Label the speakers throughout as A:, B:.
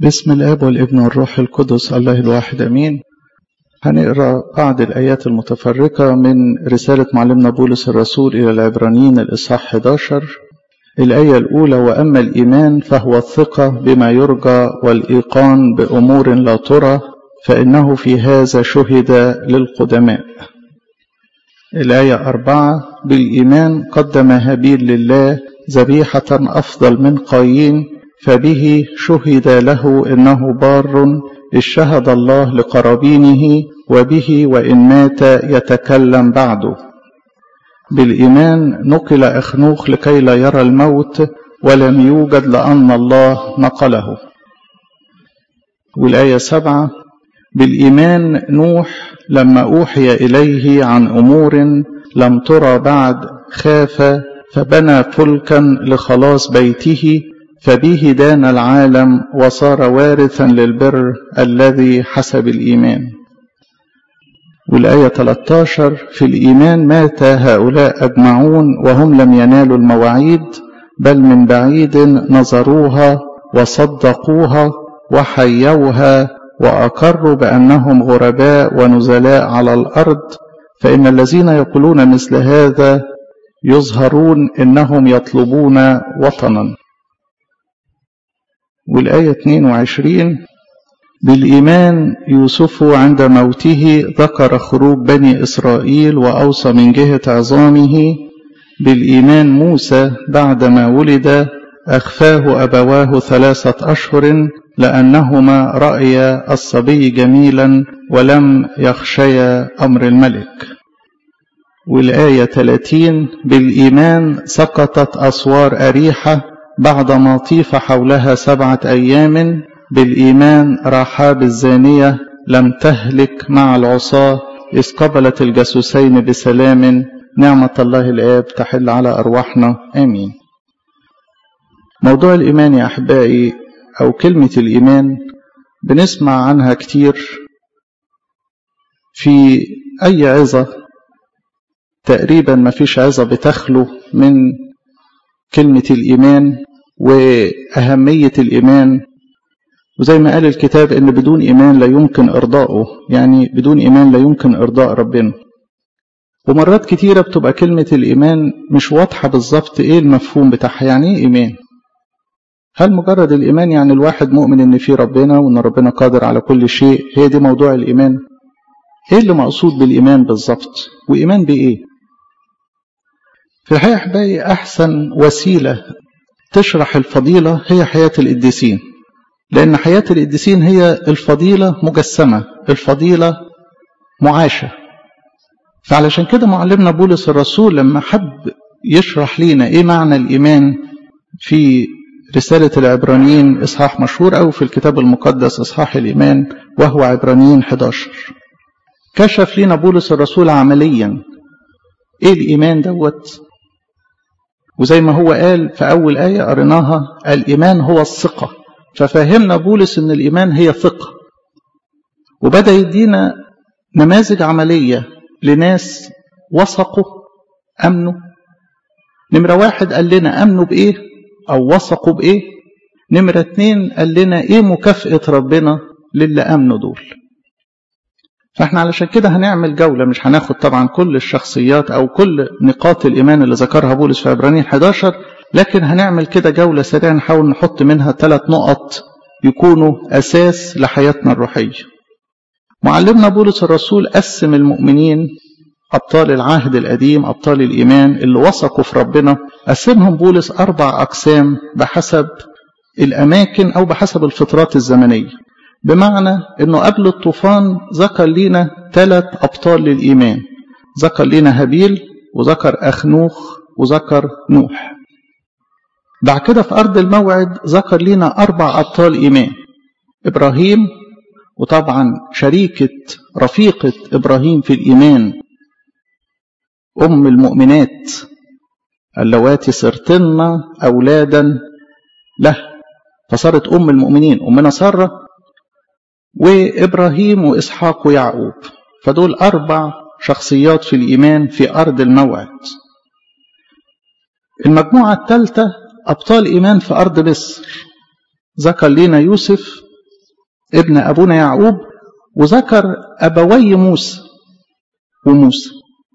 A: باسم الاب والابن والروح القدس الله الواحد امين هنقرا بعض الايات المتفرقه من رساله معلمنا بولس الرسول الى العبرانيين الاصحاح 11 الايه الاولى واما الايمان فهو الثقه بما يرجى والايقان بامور لا ترى فانه في هذا شهد للقدماء الايه اربعه بالايمان قدم هابيل لله ذبيحه افضل من قايين فبه شهد له انه بار اذ شهد الله لقرابينه وبه وان مات يتكلم بعده بالايمان نقل اخنوخ لكي لا يرى الموت ولم يوجد لان الله نقله والايه سبعه بالايمان نوح لما اوحي اليه عن امور لم ترى بعد خاف فبنى فلكا لخلاص بيته فبه دان العالم وصار وارثا للبر الذي حسب الإيمان والآية 13 في الإيمان مات هؤلاء أجمعون وهم لم ينالوا المواعيد بل من بعيد نظروها وصدقوها وحيوها وأقروا بأنهم غرباء ونزلاء على الأرض فإن الذين يقولون مثل هذا يظهرون إنهم يطلبون وطنا والآية 22 بالإيمان يوسف عند موته ذكر خروج بني إسرائيل وأوصى من جهة عظامه بالإيمان موسى بعدما ولد أخفاه أبواه ثلاثة أشهر لأنهما رأيا الصبي جميلا ولم يخشيا أمر الملك والآية 30 بالإيمان سقطت أسوار أريحة بعدما طيف حولها سبعة أيام بالإيمان رحاب الزانية لم تهلك مع العصاة إذ قبلت الجاسوسين بسلام نعمة الله الآب تحل على أرواحنا آمين موضوع الإيمان يا أحبائي أو كلمة الإيمان بنسمع عنها كتير في أي عظة تقريبا ما فيش عظة بتخلو من كلمة الإيمان وأهمية الإيمان وزي ما قال الكتاب إن بدون إيمان لا يمكن إرضائه يعني بدون إيمان لا يمكن إرضاء ربنا ومرات كتيرة بتبقى كلمة الإيمان مش واضحة بالظبط إيه المفهوم بتاعها يعني إيه إيمان هل مجرد الإيمان يعني الواحد مؤمن إن في ربنا وإن ربنا قادر على كل شيء هي دي موضوع الإيمان إيه اللي مقصود بالإيمان بالظبط وإيمان بإيه في الحقيقة أحبائي أحسن وسيلة تشرح الفضيلة هي حياة القديسين لأن حياة القديسين هي الفضيلة مجسمة الفضيلة معاشة فعلشان كده معلمنا بولس الرسول لما حب يشرح لنا إيه معنى الإيمان في رسالة العبرانيين إصحاح مشهور أو في الكتاب المقدس إصحاح الإيمان وهو عبرانيين 11 كشف لنا بولس الرسول عمليا إيه الإيمان دوت وزي ما هو قال في أول آية قريناها الإيمان هو الثقة ففهمنا بولس إن الإيمان هي ثقة وبدأ يدينا نماذج عملية لناس وثقوا أمنوا نمرة واحد قال لنا أمنوا بإيه أو وثقوا بإيه نمرة اتنين قال لنا إيه مكافأة ربنا للي أمنوا دول فاحنا علشان كده هنعمل جولة مش هناخد طبعا كل الشخصيات أو كل نقاط الإيمان اللي ذكرها بولس في عبرانيين 11 لكن هنعمل كده جولة سريعة نحاول نحط منها ثلاث نقط يكونوا أساس لحياتنا الروحية معلمنا بولس الرسول قسم المؤمنين أبطال العهد القديم أبطال الإيمان اللي وثقوا في ربنا قسمهم بولس أربع أقسام بحسب الأماكن أو بحسب الفترات الزمنية بمعنى أنه قبل الطوفان ذكر لنا ثلاث أبطال للإيمان ذكر لنا هابيل وذكر أخنوخ وذكر نوح بعد كده في أرض الموعد ذكر لنا أربع أبطال إيمان إبراهيم وطبعا شريكة رفيقة إبراهيم في الإيمان أم المؤمنات اللواتي صرتن أولادا له فصارت أم المؤمنين أمنا سارة وإبراهيم وإسحاق ويعقوب فدول أربع شخصيات في الإيمان في أرض الموعد المجموعة الثالثة أبطال إيمان في أرض مصر ذكر لنا يوسف ابن أبونا يعقوب وذكر أبوي موسى وموسى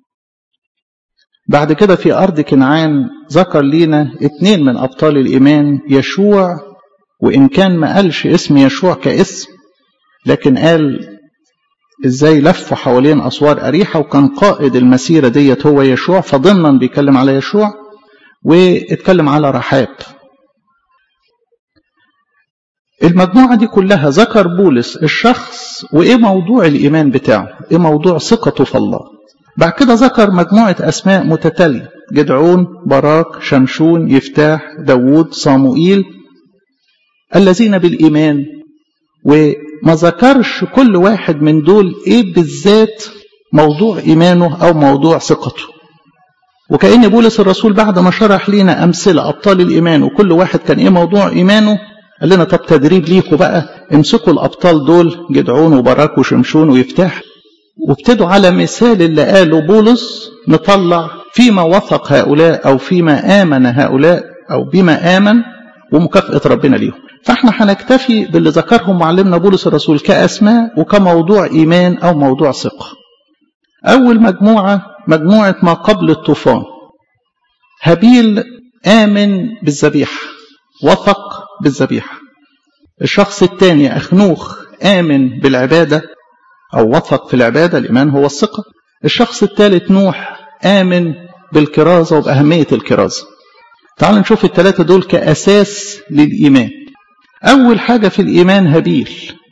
A: بعد كده في أرض كنعان ذكر لينا اتنين من أبطال الإيمان يشوع وإن كان ما قالش اسم يشوع كاسم لكن قال ازاي لفوا حوالين أسوار أريحة وكان قائد المسيرة ديت هو يشوع فضمنا بيتكلم على يشوع واتكلم على رحاب المجموعة دي كلها ذكر بولس الشخص وإيه موضوع الإيمان بتاعه إيه موضوع ثقته في الله بعد كده ذكر مجموعة أسماء متتالية جدعون باراك شمشون يفتاح داوود صاموئيل الذين بالإيمان وما ذكرش كل واحد من دول إيه بالذات موضوع إيمانه أو موضوع ثقته وكأن بولس الرسول بعد ما شرح لنا أمثلة أبطال الإيمان وكل واحد كان إيه موضوع إيمانه قال لنا طب تدريب ليكوا بقى امسكوا الأبطال دول جدعون وبراك وشمشون ويفتح وابتدوا على مثال اللي قاله بولس نطلع فيما وثق هؤلاء أو فيما آمن هؤلاء أو بما آمن ومكافأة ربنا ليهم فاحنا هنكتفي باللي ذكرهم معلمنا بولس الرسول كأسماء وكموضوع إيمان أو موضوع ثقة أول مجموعة مجموعة ما قبل الطوفان هابيل آمن بالذبيحة وثق بالذبيحة الشخص الثاني أخنوخ آمن بالعبادة أو وثق في العبادة الإيمان هو الثقة الشخص الثالث نوح آمن بالكرازة وبأهمية الكرازة تعال نشوف الثلاثة دول كأساس للإيمان أول حاجة في الإيمان هابيل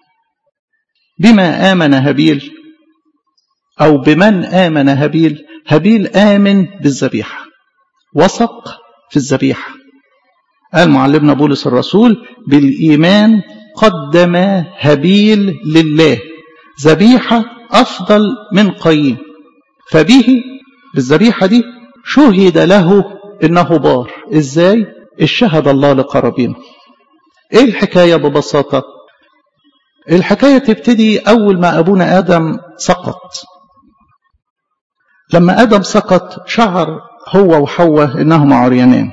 A: بما آمن هابيل أو بمن آمن هابيل هابيل آمن بالذبيحة وثق في الذبيحة قال معلمنا بولس الرسول بالإيمان قدم هابيل لله ذبيحة أفضل من قايين فبه بالذبيحة دي شهد له إنه بار إزاي الشهد الله لقرابينه إيه الحكاية ببساطة الحكاية تبتدي أول ما أبونا آدم سقط لما آدم سقط شعر هو وحواء إنهما عريانان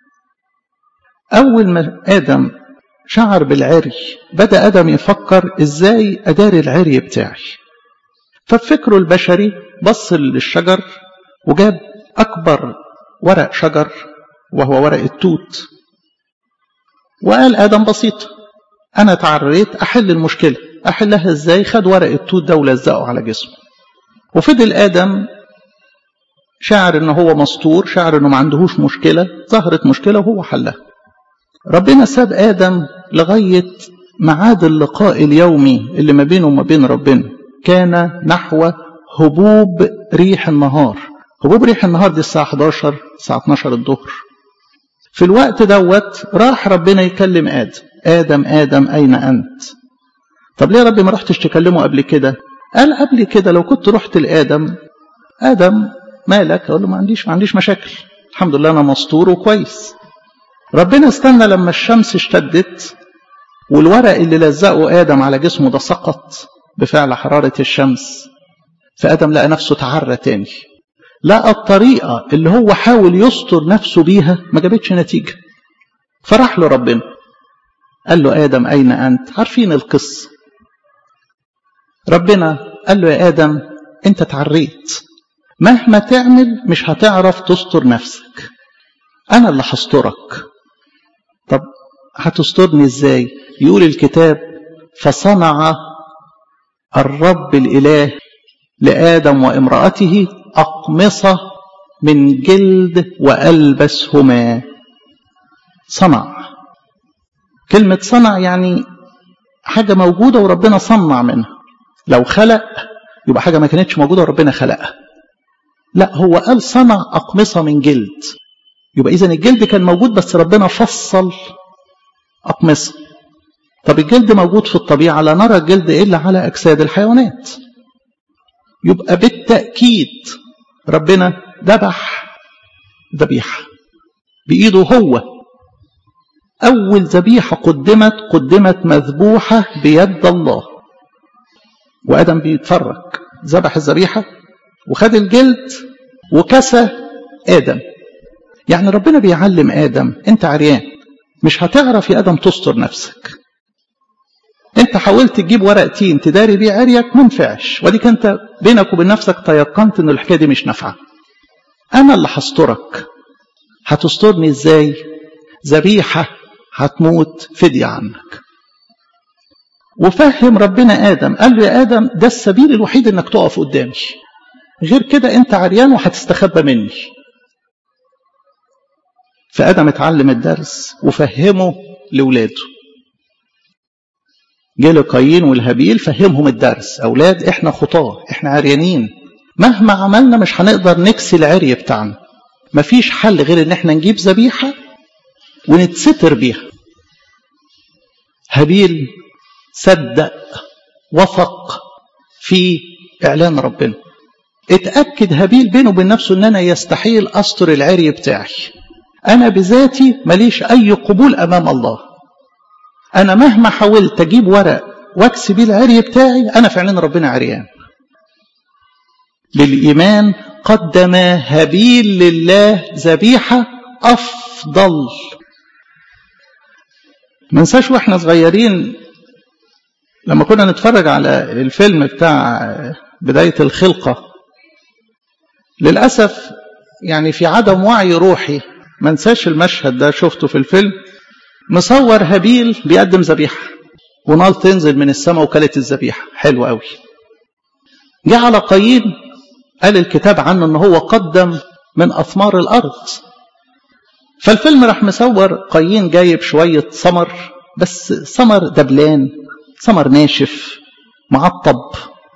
A: أول ما آدم شعر بالعري بدأ آدم يفكر إزاي أداري العري بتاعي فبفكره البشري بص للشجر وجاب أكبر ورق شجر وهو ورق التوت وقال آدم بسيط أنا تعريت أحل المشكلة أحلها إزاي خد ورق التوت ده ولزقه على جسمه وفضل آدم شعر إنه هو مستور شعر إنه ما عندهوش مشكلة ظهرت مشكلة وهو حلها ربنا ساب آدم لغاية ميعاد اللقاء اليومي اللي ما بينه وما بين ربنا كان نحو هبوب ريح النهار هبوب ريح النهار دي الساعة 11 الساعة 12 الظهر في الوقت دوت راح ربنا يكلم آدم آدم آدم أين أنت طب ليه يا ربي ما رحتش تكلمه قبل كده قال قبل كده لو كنت رحت لآدم آدم مالك أقول له ما عنديش ما عنديش مشاكل الحمد لله أنا مستور وكويس ربنا استنى لما الشمس اشتدت والورق اللي لزقه آدم على جسمه ده سقط بفعل حرارة الشمس فآدم لقى نفسه تعرى تاني لقى الطريقة اللي هو حاول يستر نفسه بيها ما جابتش نتيجة فراح له ربنا قال له آدم أين أنت عارفين القصة ربنا قال له يا آدم أنت تعريت مهما تعمل مش هتعرف تستر نفسك أنا اللي هسترك طب هتسترني ازاي يقول الكتاب فصنع الرب الإله لآدم وامرأته أقمصة من جلد وألبسهما صنع كلمة صنع يعني حاجة موجودة وربنا صنع منها لو خلق يبقى حاجة ما كانتش موجودة وربنا خلقها لا هو قال صنع أقمصة من جلد يبقى إذا الجلد كان موجود بس ربنا فصل أقمصة طب الجلد موجود في الطبيعة لا نرى الجلد إلا على أجساد الحيوانات يبقى بالتأكيد ربنا ذبح ذبيحة بإيده هو أول ذبيحة قدمت قدمت مذبوحة بيد الله وآدم بيتفرج ذبح الذبيحة وخد الجلد وكسى آدم يعني ربنا بيعلم آدم أنت عريان مش هتعرف يا آدم تستر نفسك انت حاولت تجيب ورق تين تداري بيه عريك ما نفعش وديك انت بينك وبين نفسك تيقنت ان الحكايه دي مش نافعه انا اللي هسترك هتسترني ازاي ذبيحه هتموت فدية عنك وفهم ربنا ادم قال له يا ادم ده السبيل الوحيد انك تقف قدامي غير كده انت عريان وهتستخبى مني فادم اتعلم الدرس وفهمه لاولاده جه لقايين والهابيل فهمهم الدرس اولاد احنا خطاه احنا عريانين مهما عملنا مش هنقدر نكسي العري بتاعنا مفيش حل غير ان احنا نجيب ذبيحه ونتستر بيها هابيل صدق وثق في اعلان ربنا اتاكد هابيل بينه وبين نفسه ان انا يستحيل استر العري بتاعي انا بذاتي ماليش اي قبول امام الله انا مهما حاولت اجيب ورق واكسي بيه العري بتاعي انا فعلا ربنا عريان للايمان قدم هابيل لله ذبيحه افضل ما ننساش واحنا صغيرين لما كنا نتفرج على الفيلم بتاع بدايه الخلقه للاسف يعني في عدم وعي روحي ما انساش المشهد ده شفته في الفيلم مصور هابيل بيقدم ذبيحه ونار تنزل من السماء وكلت الذبيحه حلو قوي جه على قايين قال الكتاب عنه ان هو قدم من اثمار الارض فالفيلم راح مصور قايين جايب شويه ثمر بس ثمر دبلان ثمر ناشف معطب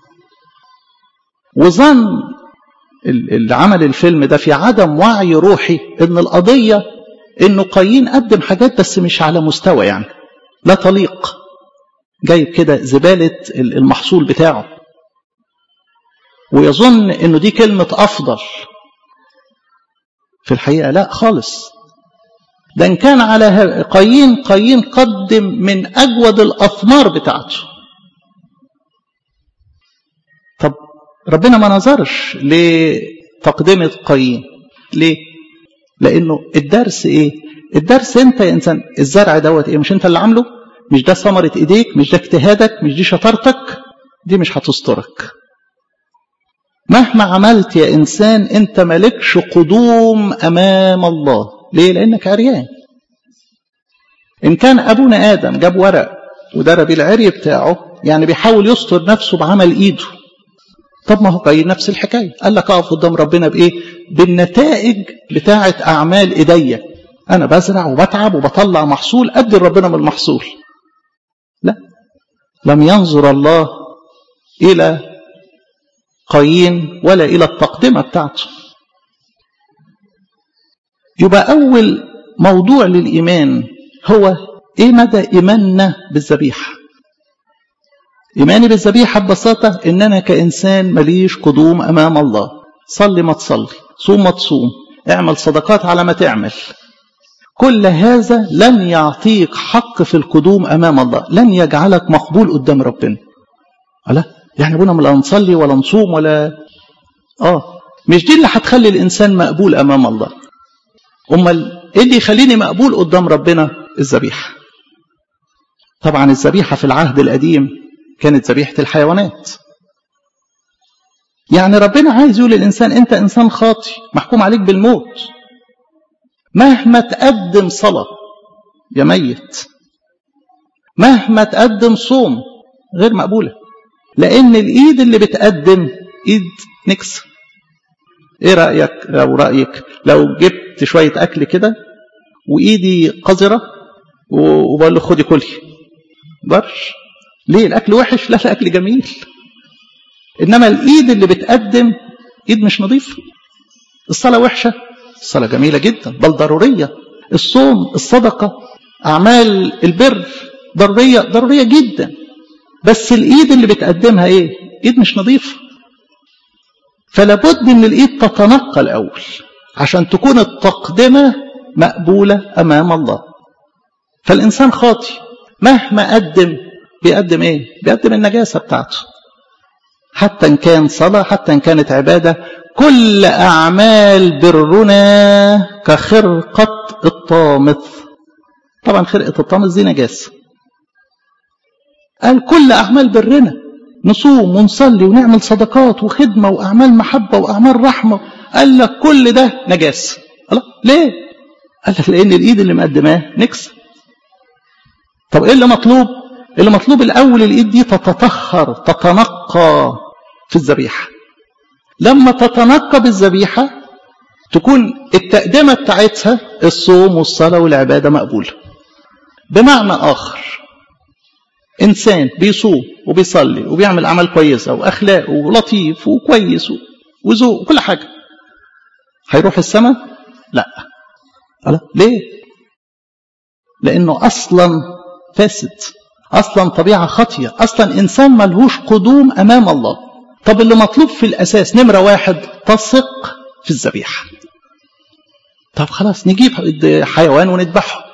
A: وظن اللي عمل الفيلم ده في عدم وعي روحي ان القضيه انه قايين قدم حاجات بس مش على مستوى يعني لا تليق جايب كده زباله المحصول بتاعه ويظن انه دي كلمه افضل في الحقيقه لا خالص ده ان كان على قايين قايين قدم من اجود الاثمار بتاعته طب ربنا ما نظرش لتقدمه قايين ليه لانه الدرس ايه الدرس انت يا انسان الزرع دوت ايه مش انت اللي عامله مش ده ثمره ايديك مش ده اجتهادك مش دي شطارتك دي مش هتسترك مهما عملت يا انسان انت مالكش قدوم امام الله ليه لانك عريان ان كان ابونا ادم جاب ورق ودرب العري بتاعه يعني بيحاول يستر نفسه بعمل ايده طب ما هو قايل نفس الحكايه قال لك اقف قدام ربنا بايه بالنتائج بتاعه اعمال ايديا انا بزرع وبتعب وبطلع محصول ادي لربنا من المحصول لا لم ينظر الله الى قايين ولا الى التقدمه بتاعته يبقى اول موضوع للايمان هو ايه مدى ايماننا بالذبيحه ايماني بالذبيحه ببساطه ان انا كانسان ماليش قدوم امام الله صلي ما تصلي صوم ما تصوم اعمل صدقات على ما تعمل كل هذا لن يعطيك حق في القدوم امام الله لن يجعلك مقبول قدام ربنا لا يعني ابونا لا نصلي ولا نصوم ولا اه مش دي اللي هتخلي الانسان مقبول امام الله امال ايه اللي يخليني مقبول قدام ربنا الذبيحه طبعا الذبيحه في العهد القديم كانت ذبيحه الحيوانات يعني ربنا عايز يقول للانسان انت انسان خاطي محكوم عليك بالموت مهما تقدم صلاه يا ميت مهما تقدم صوم غير مقبوله لان الايد اللي بتقدم ايد نكسه ايه رايك لو رايك لو جبت شويه اكل كده وايدي قذره وبقول له خدي كلي برش ليه الاكل وحش لا الاكل جميل انما الايد اللي بتقدم ايد مش نظيفه الصلاه وحشه الصلاه جميله جدا بل ضروريه الصوم الصدقه اعمال البر ضروريه ضروريه جدا بس الايد اللي بتقدمها ايه ايد مش نظيفه فلا بد ان الايد تتنقى الاول عشان تكون التقدمه مقبوله امام الله فالانسان خاطي مهما قدم بيقدم ايه بيقدم النجاسه بتاعته حتى ان كان صلاه حتى ان كانت عباده كل اعمال برنا كخرقه الطامث طبعا خرقه الطامث دي نجاسه قال كل أعمال برنا نصوم ونصلي ونعمل صدقات وخدمة وأعمال محبة وأعمال رحمة قال لك كل ده نجاس الله ليه قال لك لأن الإيد اللي مقدماه نكسة طب إيه اللي مطلوب اللي مطلوب الأول الإيد دي تتطهر تتنقى في الذبيحة لما تتنقى بالذبيحة تكون التقدمة بتاعتها الصوم والصلاة والعبادة مقبولة بمعنى آخر إنسان بيصوم وبيصلي وبيعمل أعمال كويسة وأخلاقه ولطيف وكويس وذوق وكل حاجة هيروح السماء؟ لا ألا ليه؟ لأنه أصلا فاسد أصلا طبيعة خطية أصلا إنسان ملهوش قدوم أمام الله طب اللي مطلوب في الأساس نمرة واحد تثق في الذبيحة طب خلاص نجيب حيوان ونذبحه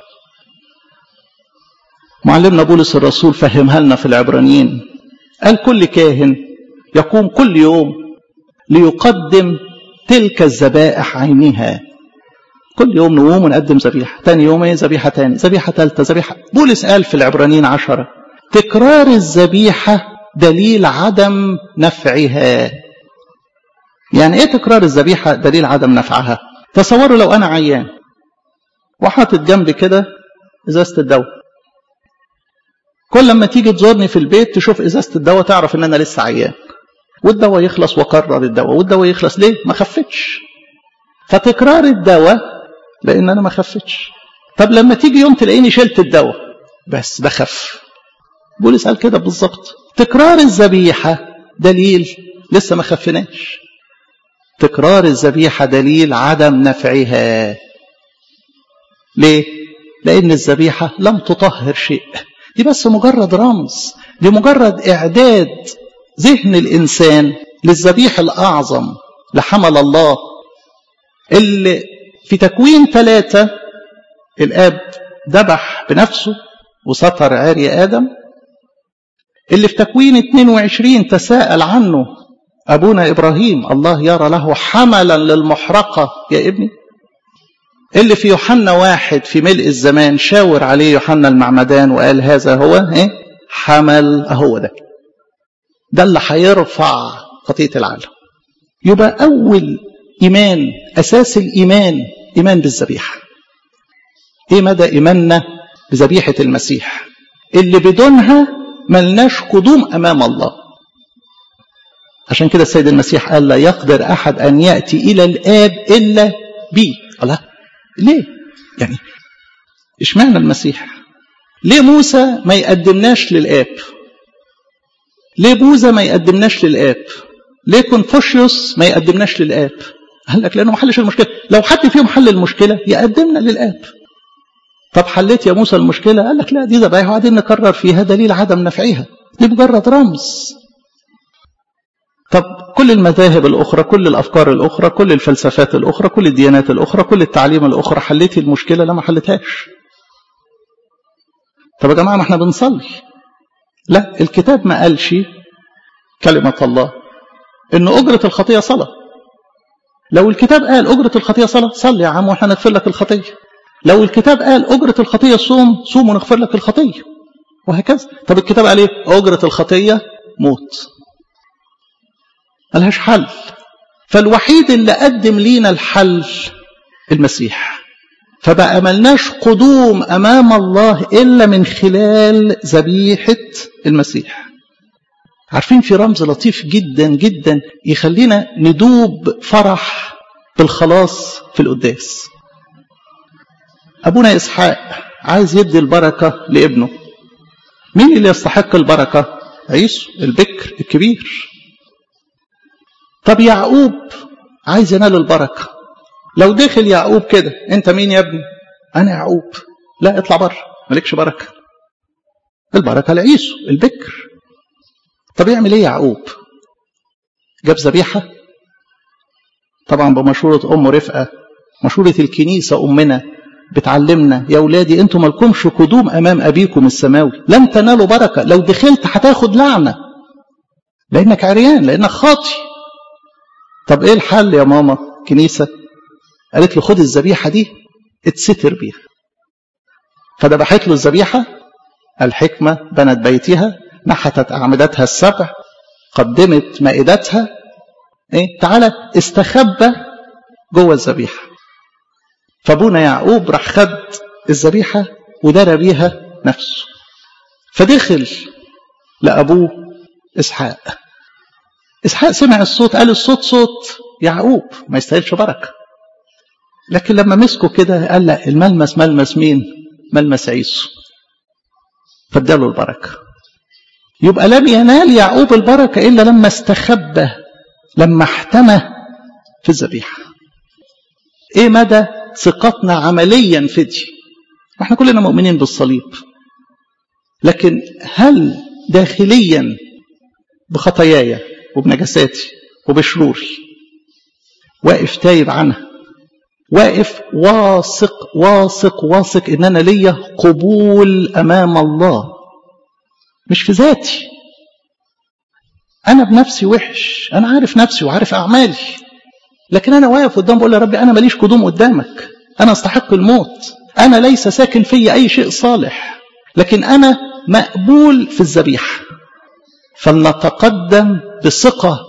A: معلمنا بولس الرسول فهمها لنا في العبرانيين قال كل كاهن يقوم كل يوم ليقدم تلك الذبائح عينها كل يوم نقوم ونقدم ذبيحة تاني يوم ايه ذبيحة تاني ذبيحة تالتة ذبيحة بولس قال في العبرانيين عشرة تكرار الذبيحة دليل عدم نفعها يعني ايه تكرار الذبيحة دليل عدم نفعها تصوروا لو انا عيان وحاطط جنبي كده ازازة الدواء كل لما تيجي تزورني في البيت تشوف ازازة الدواء تعرف ان انا لسه عيان والدواء يخلص وقرر الدواء والدواء يخلص ليه ما خفتش فتكرار الدواء لان انا ما خفتش طب لما تيجي يوم تلاقيني شلت الدواء بس بخف بولس قال كده بالظبط تكرار الذبيحة دليل لسه ما خفناش تكرار الذبيحة دليل عدم نفعها ليه؟ لأن الذبيحة لم تطهر شيء دي بس مجرد رمز دي مجرد إعداد ذهن الإنسان للذبيح الأعظم لحمل الله اللي في تكوين ثلاثة الآب ذبح بنفسه وستر عري آدم اللي في تكوين 22 تساءل عنه أبونا إبراهيم الله يرى له حملا للمحرقة يا ابني اللي في يوحنا واحد في ملء الزمان شاور عليه يوحنا المعمدان وقال هذا هو ايه حمل اهو ده ده اللي هيرفع خطية العالم يبقى أول إيمان أساس الإيمان إيمان بالذبيحة إيه مدى إيماننا بذبيحة المسيح اللي بدونها ملناش قدوم أمام الله عشان كده السيد المسيح قال لا يقدر أحد أن يأتي إلى الآب إلا بي الله ليه يعني اشمعنى المسيح ليه موسى ما يقدمناش للآب ليه بوذا ما يقدمناش للآب ليه كونفوشيوس ما يقدمناش للآب قال لك لأنه ما حلش المشكلة لو حد فيهم حل المشكلة يقدمنا للآب طب حليت يا موسى المشكلة قال لك لا دي ذبايح وبعدين نكرر فيها دليل عدم نفعها دي مجرد رمز طب كل المذاهب الأخرى كل الأفكار الأخرى كل الفلسفات الأخرى كل الديانات الأخرى كل التعليم الأخرى حليتي المشكلة لا ما حلتهاش طب يا جماعة ما احنا بنصلي لا الكتاب ما قالش كلمة الله إن أجرة الخطية صلاة لو الكتاب قال أجرة الخطية صلاة صلي يا عم وإحنا نغفر لك الخطية لو الكتاب قال أجرة الخطية صوم صوم ونغفر لك الخطية وهكذا طب الكتاب قال إيه أجرة الخطية موت ملهاش حل فالوحيد اللي قدم لينا الحل المسيح فبقى ملناش قدوم أمام الله إلا من خلال ذبيحة المسيح عارفين في رمز لطيف جدا جدا يخلينا ندوب فرح بالخلاص في القداس أبونا إسحاق عايز يدي البركة لابنه مين اللي يستحق البركة عيسو البكر الكبير طب يعقوب عايز ينال البركة لو دخل يعقوب كده انت مين يا ابني انا يعقوب لا اطلع بره مالكش بركة البركة لعيسو البكر طب يعمل ايه يعقوب جاب ذبيحة طبعا بمشورة أم رفقة مشورة الكنيسة أمنا بتعلمنا يا ولادي انتم مالكمش قدوم أمام أبيكم السماوي لن تنالوا بركة لو دخلت هتاخد لعنة لأنك عريان لأنك خاطي طب ايه الحل يا ماما كنيسة قالت له خد الذبيحة دي اتستر بيها فذبحت له الذبيحة الحكمة بنت بيتها نحتت أعمدتها السبع قدمت مائدتها إيه؟ تعالى استخبى جوه الذبيحة فابونا يعقوب راح خد الذبيحة ودار بيها نفسه فدخل لأبوه إسحاق إسحاق سمع الصوت قال الصوت صوت يعقوب ما يستاهلش بركة لكن لما مسكه كده قال لا الملمس ملمس مين ملمس عيسو فاداله البركة يبقى لم ينال يعقوب البركة إلا لما استخبى لما احتمى في الذبيحة ايه مدى ثقتنا عمليا في دي احنا كلنا مؤمنين بالصليب لكن هل داخليا بخطاياي وبنجاساتي وبشروري واقف تايب عنها واقف واثق واثق واثق ان انا ليا قبول امام الله مش في ذاتي انا بنفسي وحش انا عارف نفسي وعارف اعمالي لكن انا واقف قدام بقول يا ربي انا ماليش قدوم قدامك انا استحق الموت انا ليس ساكن في اي شيء صالح لكن انا مقبول في الذبيحه فلنتقدم بثقه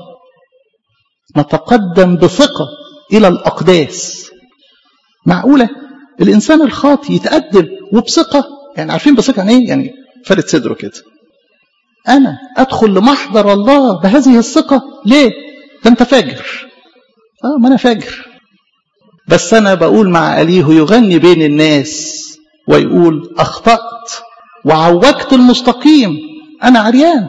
A: نتقدم بثقه الى الاقداس معقوله الانسان الخاطي يتقدم وبثقه يعني عارفين بثقه يعني ايه يعني فرد صدره كده انا ادخل لمحضر الله بهذه الثقه ليه ده انت فاجر اه ما انا فاجر بس انا بقول مع اليه يغني بين الناس ويقول اخطات وعوجت المستقيم انا عريان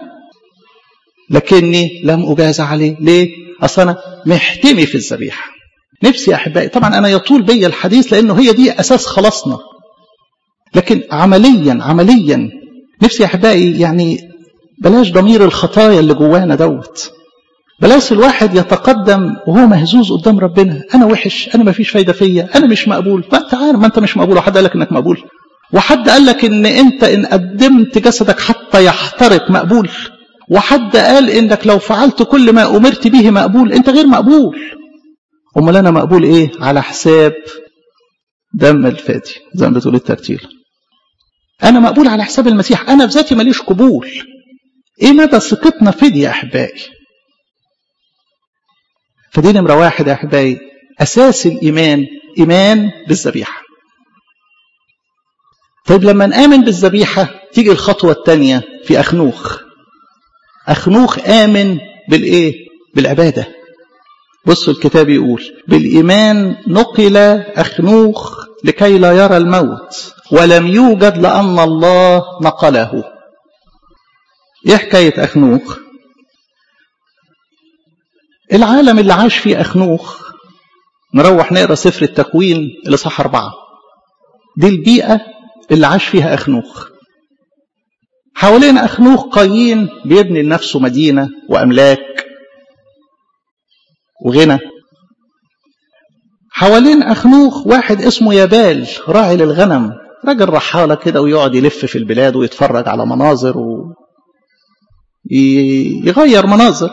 A: لكني لم اجاز عليه ليه اصل انا محتمي في الذبيحه نفسي يا احبائي طبعا انا يطول بي الحديث لانه هي دي اساس خلاصنا لكن عمليا عمليا نفسي يا احبائي يعني بلاش ضمير الخطايا اللي جوانا دوت بلاش الواحد يتقدم وهو مهزوز قدام ربنا انا وحش انا ما فيش فايده فيا انا مش مقبول ما انت عارف ما انت مش مقبول وحد قال لك انك مقبول وحد قال لك ان انت ان قدمت جسدك حتى يحترق مقبول وحد قال انك لو فعلت كل ما امرت به مقبول انت غير مقبول امال انا مقبول ايه على حساب دم الفادي زي ما بتقول الترتيل انا مقبول على حساب المسيح انا بذاتي ماليش قبول ايه مدى ثقتنا في دي يا احبائي فدي نمره واحد يا احبائي اساس الايمان ايمان بالذبيحه طيب لما نآمن بالذبيحة تيجي الخطوة الثانية في أخنوخ أخنوخ آمن بالإيه؟ بالعبادة بصوا الكتاب يقول بالإيمان نقل أخنوخ لكي لا يرى الموت ولم يوجد لأن الله نقله إيه حكاية أخنوخ العالم اللي عاش فيه أخنوخ نروح نقرأ سفر التكوين اللي صح أربعة دي البيئة اللي عاش فيها أخنوخ حوالين أخنوخ قايين بيبني لنفسه مدينة وأملاك وغنى حوالين أخنوخ واحد اسمه يبال راعي للغنم راجل رحالة كده ويقعد يلف في البلاد ويتفرج على مناظر ويغير مناظر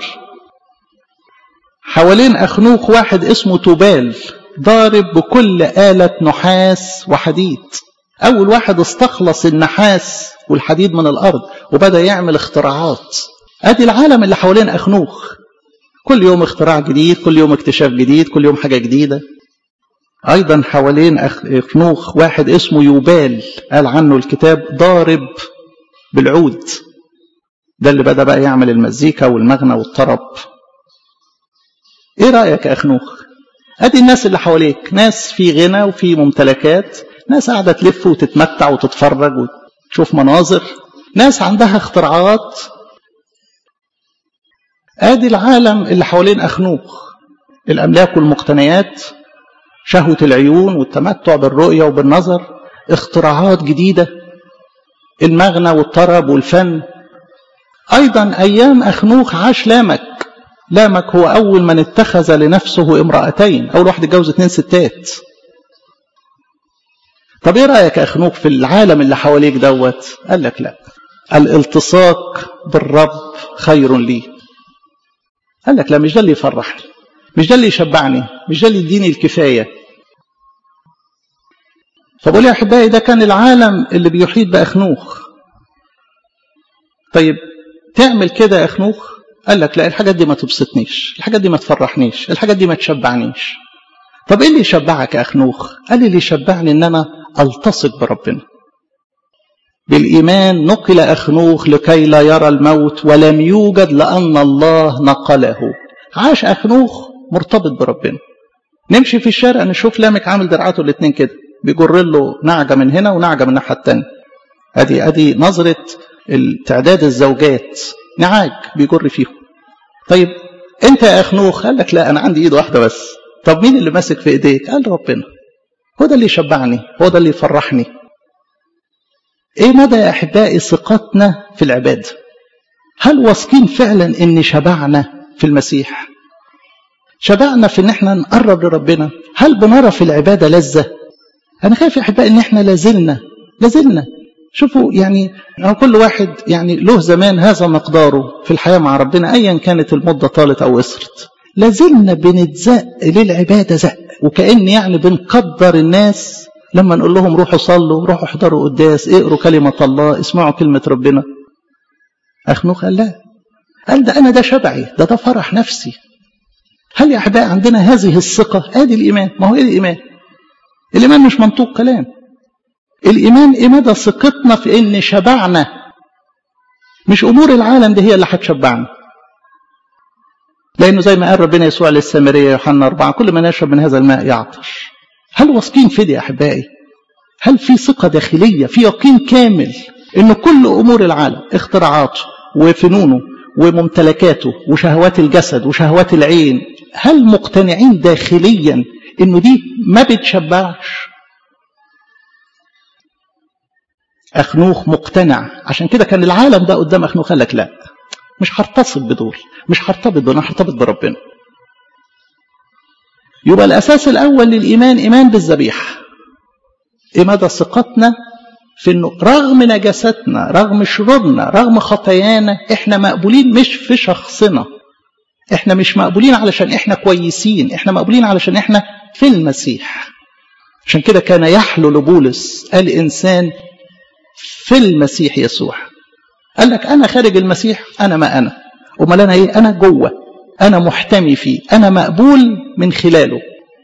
A: حوالين أخنوخ واحد اسمه تبال ضارب بكل آلة نحاس وحديد أول واحد استخلص النحاس والحديد من الأرض وبدأ يعمل اختراعات أدي العالم اللي حوالين أخنوخ كل يوم اختراع جديد كل يوم اكتشاف جديد كل يوم حاجة جديدة أيضا حوالين أخنوخ واحد اسمه يوبال قال عنه الكتاب ضارب بالعود ده اللي بدأ بقى يعمل المزيكا والمغنى والطرب ايه رأيك يا أخنوخ ادي الناس اللي حواليك ناس في غنى وفي ممتلكات ناس قاعدة تلف وتتمتع وتتفرج وتشوف مناظر ناس عندها اختراعات ادي العالم اللي حوالين أخنوخ الأملاك والمقتنيات شهوة العيون والتمتع بالرؤية وبالنظر اختراعات جديدة المغنى والطرب والفن أيضا أيام أخنوخ عاش لامك لامك هو أول من اتخذ لنفسه امرأتين أول واحد اتجوز اتنين ستات طب ايه رأيك يا أخنوخ في العالم اللي حواليك دوت قال لك لا الالتصاق بالرب خير لي قال لك لا مش ده اللي يفرحني مش ده اللي يشبعني مش ده اللي يديني الكفاية فبقول يا أحبائي ده كان العالم اللي بيحيط بأخنوخ طيب تعمل كده يا أخنوخ قال لك لا الحاجات دي ما تبسطنيش الحاجات دي ما تفرحنيش الحاجات دي ما تشبعنيش طب ايه اللي يشبعك يا أخنوخ قال اللي يشبعني ان انا التصق بربنا بالإيمان نقل أخنوخ لكي لا يرى الموت ولم يوجد لأن الله نقله عاش أخنوخ مرتبط بربنا نمشي في الشارع نشوف لامك عامل درعاته الاثنين كده بيجر له نعجة من هنا ونعجة من الناحية التانية ادي ادي نظرة تعداد الزوجات نعاج بيجر فيهم طيب انت يا اخنوخ قال لك لا انا عندي ايد واحدة بس طب مين اللي ماسك في ايديك قال ربنا هو ده اللي يشبعني هو ده اللي يفرحني ايه مدى يا احبائي ثقتنا في العباده هل واثقين فعلا ان شبعنا في المسيح شبعنا في ان احنا نقرب لربنا هل بنرى في العباده لذه انا خايف يا احبائي ان احنا لازلنا لازلنا شوفوا يعني كل واحد يعني له زمان هذا مقداره في الحياه مع ربنا ايا كانت المده طالت او قصرت لازلنا بنتزق للعباده زق وكأن يعني بنقدر الناس لما نقول لهم روحوا صلوا روحوا احضروا قداس اقروا كلمة الله اسمعوا كلمة ربنا أخنوخ قال لا قال ده أنا ده شبعي ده ده فرح نفسي هل يا أحبائي عندنا هذه الثقة ادي الإيمان ما هو إيه الإيمان الإيمان مش منطوق كلام الإيمان إيه مدى ثقتنا في إن شبعنا مش أمور العالم دي هي اللي هتشبعنا لأنه زي ما قال ربنا يسوع للسامرية يوحنا أربعة كل من يشرب من هذا الماء يعطش هل واثقين في دي يا أحبائي هل في ثقة داخلية في يقين كامل إن كل أمور العالم اختراعاته وفنونه وممتلكاته وشهوات الجسد وشهوات العين هل مقتنعين داخليا إنه دي ما بتشبعش أخنوخ مقتنع عشان كده كان العالم ده قدام أخنوخ قال لك لا مش هرتصب بدول مش هرتبط بدول انا هرتبط بربنا يبقى الاساس الاول للايمان ايمان بالذبيحه ايه مدى ثقتنا في انه رغم نجاستنا رغم شرورنا رغم خطايانا احنا مقبولين مش في شخصنا احنا مش مقبولين علشان احنا كويسين احنا مقبولين علشان احنا في المسيح عشان كده كان يحلو لبولس الانسان في المسيح يسوع قال لك انا خارج المسيح انا ما انا امال انا ايه انا جوه انا محتمي فيه انا مقبول من خلاله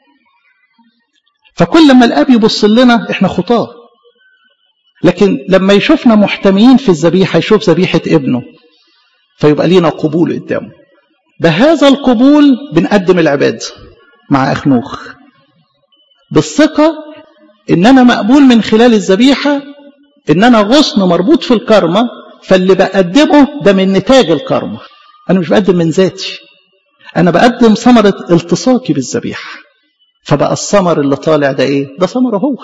A: فكل ما الاب يبص لنا احنا خطاه لكن لما يشوفنا محتميين في الذبيحه يشوف ذبيحه ابنه فيبقى لينا قبول قدامه بهذا القبول بنقدم العباد مع اخنوخ بالثقه ان انا مقبول من خلال الذبيحه ان انا غصن مربوط في الكرمه فاللي بقدمه ده من نتاج الكرمة أنا مش بقدم من ذاتي أنا بقدم ثمرة التصاقي بالذبيحة فبقى الثمر اللي طالع ده إيه؟ ده ثمره هو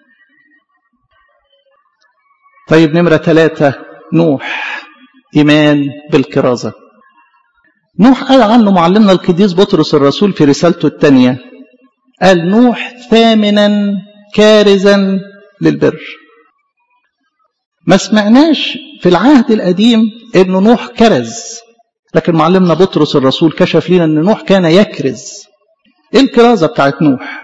A: طيب نمرة ثلاثة نوح إيمان بالكرازة نوح قال عنه معلمنا القديس بطرس الرسول في رسالته الثانية قال نوح ثامنا كارزا للبر ما سمعناش في العهد القديم انه نوح كرز لكن معلمنا بطرس الرسول كشف لنا ان نوح كان يكرز ايه الكرازه بتاعت نوح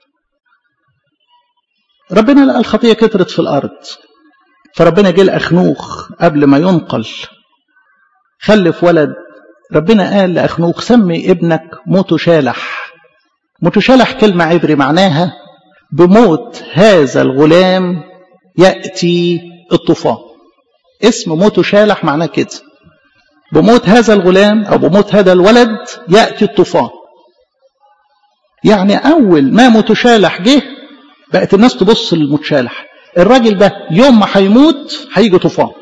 A: ربنا لقى الخطيه كترت في الارض فربنا جه لاخنوخ قبل ما ينقل خلف ولد ربنا قال لاخنوخ سمي ابنك متشالح متشالح كلمه عبري معناها بموت هذا الغلام ياتي الطوفان اسم موت شالح معناه كده بموت هذا الغلام او بموت هذا الولد ياتي الطوفان يعني اول ما متشالح جه بقت الناس تبص للمتشالح الراجل ده يوم ما هيموت هيجي طوفان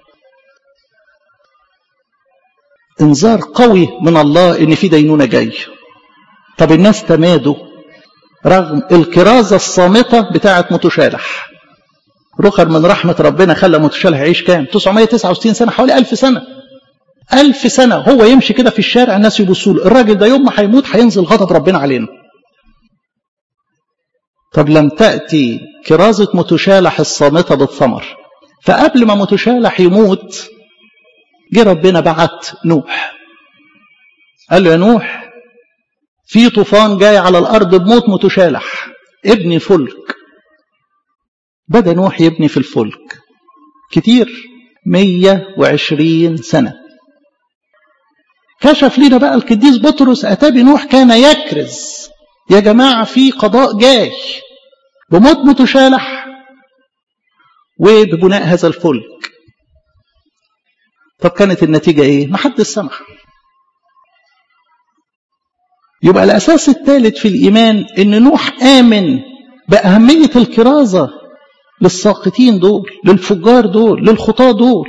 A: انذار قوي من الله ان في دينونه جاي طب الناس تمادوا رغم الكرازه الصامته بتاعه متشالح رخر من رحمة ربنا خلى متشالح يعيش كام 969 سنة حوالي 1000 سنة 1000 سنة هو يمشي كده في الشارع الناس يبصوا له الراجل ده يوم ما هيموت هينزل غضب ربنا علينا طب لم تأتي كرازة متشالح الصامتة بالثمر فقبل ما متشالح يموت جه ربنا بعت نوح قال له يا نوح في طوفان جاي على الأرض بموت متشالح ابني فلك بدأ نوح يبني في الفلك كتير 120 سنة كشف لنا بقى القديس بطرس أتى بنوح كان يكرز يا جماعة في قضاء جاي بموت متشالح وببناء هذا الفلك طب كانت النتيجة ايه ما حد سمح يبقى الأساس الثالث في الإيمان إن نوح آمن بأهمية الكرازة للساقطين دول للفجار دول للخطاة دول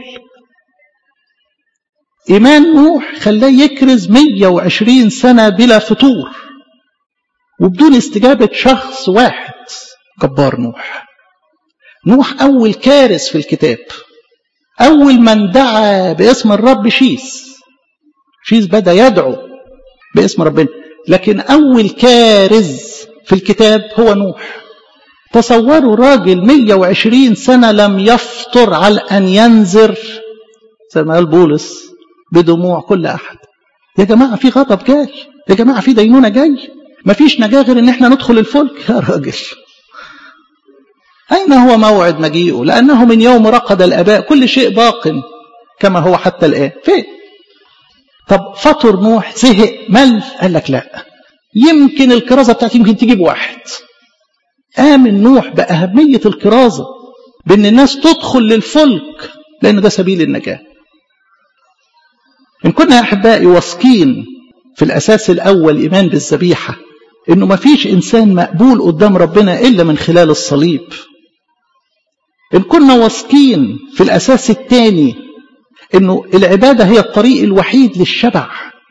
A: إيمان نوح خلاه يكرز 120 سنة بلا فطور وبدون استجابة شخص واحد جبار نوح نوح أول كارث في الكتاب أول من دعا باسم الرب شيس شيس بدأ يدعو باسم ربنا لكن أول كارز في الكتاب هو نوح تصوروا راجل 120 سنة لم يفطر على أن ينذر زي ما قال بولس بدموع كل أحد يا جماعة في غضب جاي يا جماعة في دينونة جاي مفيش نجاة غير ان احنا ندخل الفلك يا راجل أين هو موعد مجيئه لأنه من يوم رقد الأباء كل شيء باق كما هو حتى الآن فين طب فطر نوح زهق مل قال لك لا يمكن الكرازة بتاعتي يمكن تجيب واحد آمن نوح بأهمية الكرازة بأن الناس تدخل للفلك لأن ده سبيل النجاة إن كنا يا أحبائي واثقين في الأساس الأول إيمان بالذبيحة إنه ما فيش إنسان مقبول قدام ربنا إلا من خلال الصليب إن كنا واثقين في الأساس الثاني إنه العبادة هي الطريق الوحيد للشبع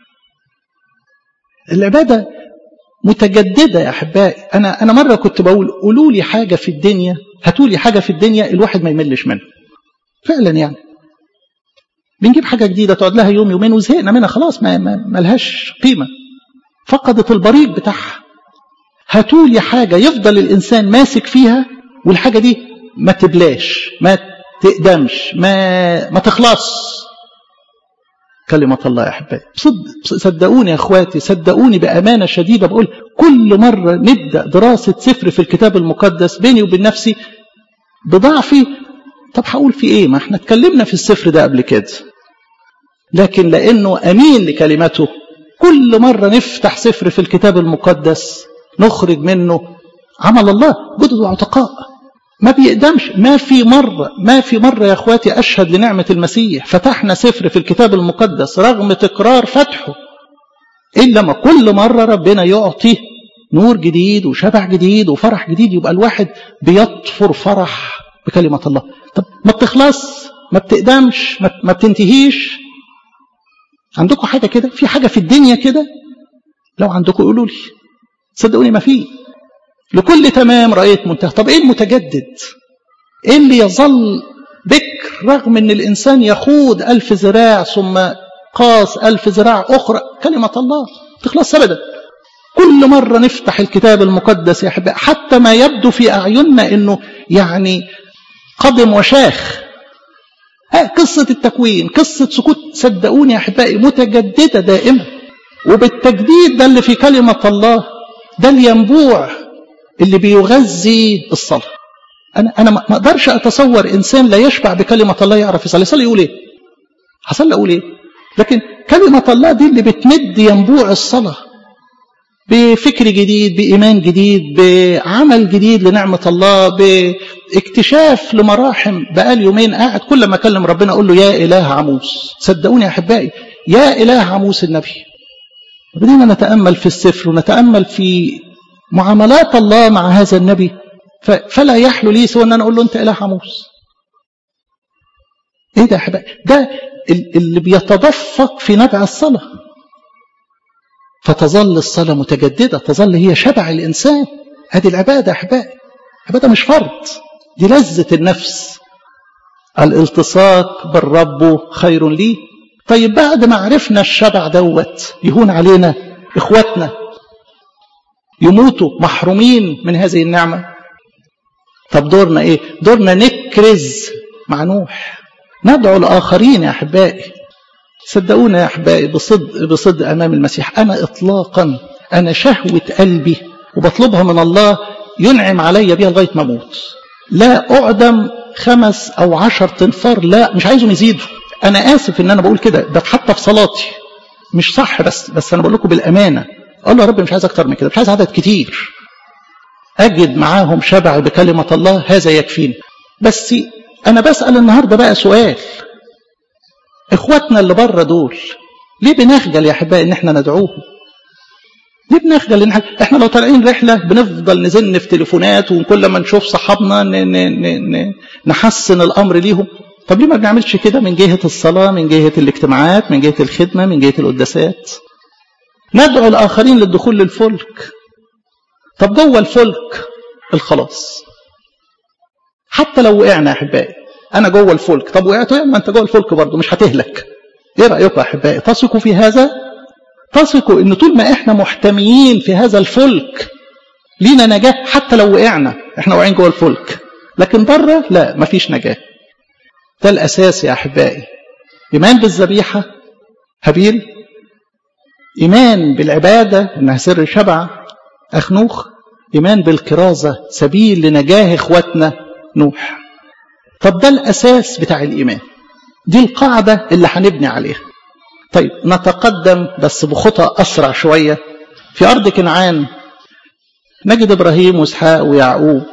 A: العبادة متجددة يا أحبائي أنا أنا مرة كنت بقول قولوا لي حاجة في الدنيا هاتوا لي حاجة في الدنيا الواحد ما يملش منها فعلا يعني بنجيب حاجة جديدة تقعد لها يوم يومين وزهقنا منها خلاص ما, ما, ما لهاش قيمة فقدت البريق بتاعها هاتوا لي حاجة يفضل الإنسان ماسك فيها والحاجة دي ما تبلاش ما تقدمش ما ما تخلص كلمة الله يا أحبائي صدق صدقوني يا أخواتي صدقوني بأمانة شديدة بقول كل مرة نبدأ دراسة سفر في الكتاب المقدس بيني وبين نفسي بضعفي طب هقول في إيه ما احنا اتكلمنا في السفر ده قبل كده لكن لأنه أمين لكلمته كل مرة نفتح سفر في الكتاب المقدس نخرج منه عمل الله جدد وعتقاء ما بيقدمش ما في مرة ما في مرة يا اخواتي أشهد لنعمة المسيح فتحنا سفر في الكتاب المقدس رغم تكرار فتحه إلا ما كل مرة ربنا يعطي نور جديد وشبع جديد وفرح جديد يبقى الواحد بيطفر فرح بكلمة الله طب ما بتخلص ما بتقدمش ما بتنتهيش عندكم حاجة كده في حاجة في الدنيا كده لو عندكم قولوا لي صدقوني ما في لكل تمام رأيت منتهى طب ايه المتجدد ايه اللي يظل بكر رغم ان الانسان يخوض الف ذراع ثم قاس الف ذراع اخرى كلمة الله تخلص ابدا كل مرة نفتح الكتاب المقدس يا احبائي حتى ما يبدو في اعيننا انه يعني قدم وشاخ قصة التكوين قصة سكوت صدقوني يا أحبائي متجددة دائما وبالتجديد ده اللي في كلمة الله ده الينبوع اللي بيغذي الصلاة أنا أنا ما أقدرش أتصور إنسان لا يشبع بكلمة الله يعرف يصلي يصلي يقول إيه؟ هصلي أقول إيه؟ لكن كلمة الله دي اللي بتمد ينبوع الصلاة بفكر جديد بإيمان جديد بعمل جديد لنعمة الله باكتشاف لمراحم بقال يومين قاعد كل ما أكلم ربنا أقول له يا إله عموس صدقوني يا أحبائي يا إله عموس النبي بدينا نتأمل في السفر ونتأمل في معاملات الله مع هذا النبي فلا يحلو لي سوى أن أنا أقول له أنت إله عموس إيه ده يا أحبائي ده اللي بيتدفق في نبع الصلاة فتظل الصلاة متجددة تظل هي شبع الإنسان هذه العبادة يا أحبائي عبادة مش فرض دي لذة النفس الالتصاق بالرب خير لي طيب بعد ما عرفنا الشبع دوت يهون علينا إخواتنا يموتوا محرومين من هذه النعمة طب دورنا إيه دورنا نكرز مع نوح ندعو الآخرين يا أحبائي صدقونا يا أحبائي بصدق, بصدق أمام المسيح أنا إطلاقا أنا شهوة قلبي وبطلبها من الله ينعم علي بها لغاية ما أموت لا أعدم خمس أو عشر تنفار لا مش عايزهم يزيدوا أنا آسف إن أنا بقول كده ده حتى في صلاتي مش صح بس بس انا بقول لكم بالامانه اقول له يا رب مش عايز اكتر من كده مش عايز عدد كتير اجد معاهم شبع بكلمه الله هذا يكفيني بس انا بسال النهارده بقى سؤال اخواتنا اللي بره دول ليه بنخجل يا احبائي ان احنا ندعوهم ليه بنخجل ان احنا لو طالعين رحله بنفضل نزن في تليفونات وكل ما نشوف صحابنا ن... ن... ن... نحسن الامر ليهم طب ليه ما بنعملش كده من جهه الصلاه من جهه الاجتماعات من جهه الخدمه من جهه القداسات ندعو الاخرين للدخول للفلك طب جوه الفلك الخلاص حتى لو وقعنا يا احبائي انا جوه الفلك طب وقعت ما انت جوه الفلك برضه مش هتهلك ايه رايكم يا احبائي تثقوا في هذا تثقوا ان طول ما احنا محتميين في هذا الفلك لينا نجاه حتى لو وقعنا احنا واقعين جوه الفلك لكن بره لا مفيش نجاه ده الاساس يا احبائي ايمان بالذبيحه هابيل ايمان بالعباده انها سر شبع اخنوخ ايمان بالكرازه سبيل لنجاه اخواتنا نوح طب ده الاساس بتاع الايمان دي القاعده اللي هنبني عليها طيب نتقدم بس بخطى أسرع شوية في أرض كنعان نجد إبراهيم وإسحاق ويعقوب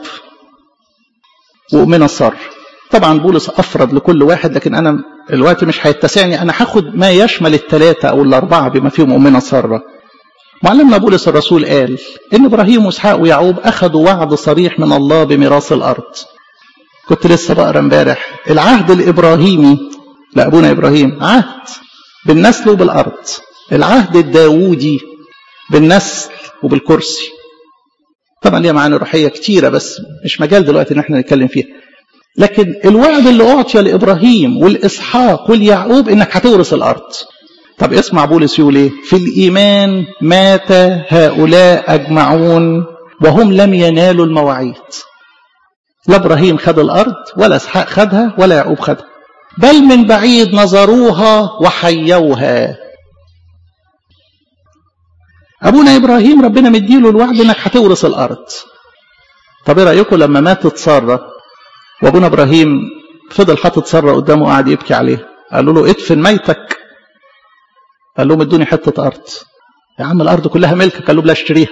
A: وأمنا الصر طبعا بولس أفرد لكل واحد لكن أنا الوقت مش هيتسعني أنا هاخد ما يشمل الثلاثة أو الأربعة بما فيهم أمنا سارة معلمنا بولس الرسول قال إن إبراهيم وإسحاق ويعقوب أخذوا وعد صريح من الله بميراث الأرض كنت لسه بقرا امبارح العهد الإبراهيمي لأبونا إبراهيم عهد بالنسل وبالأرض العهد الداوودي بالنسل وبالكرسي طبعا ليها معاني روحية كتيرة بس مش مجال دلوقتي ان احنا نتكلم فيها لكن الوعد اللي أعطي لإبراهيم والإسحاق واليعقوب إنك هتورث الأرض طب اسمع بولس يقول ايه في الإيمان مات هؤلاء أجمعون وهم لم ينالوا المواعيد لا إبراهيم خد الأرض ولا إسحاق خدها ولا يعقوب خدها بل من بعيد نظروها وحيوها أبونا إبراهيم ربنا مديله الوعد إنك هتورث الأرض طب إيه رأيكم لما ماتت سارة وأبونا إبراهيم فضل حاطط سارة قدامه وقعد يبكي عليه قالوا له ادفن ميتك قال لهم ادوني حتة أرض يا عم الأرض كلها ملكك قال له بلا اشتريها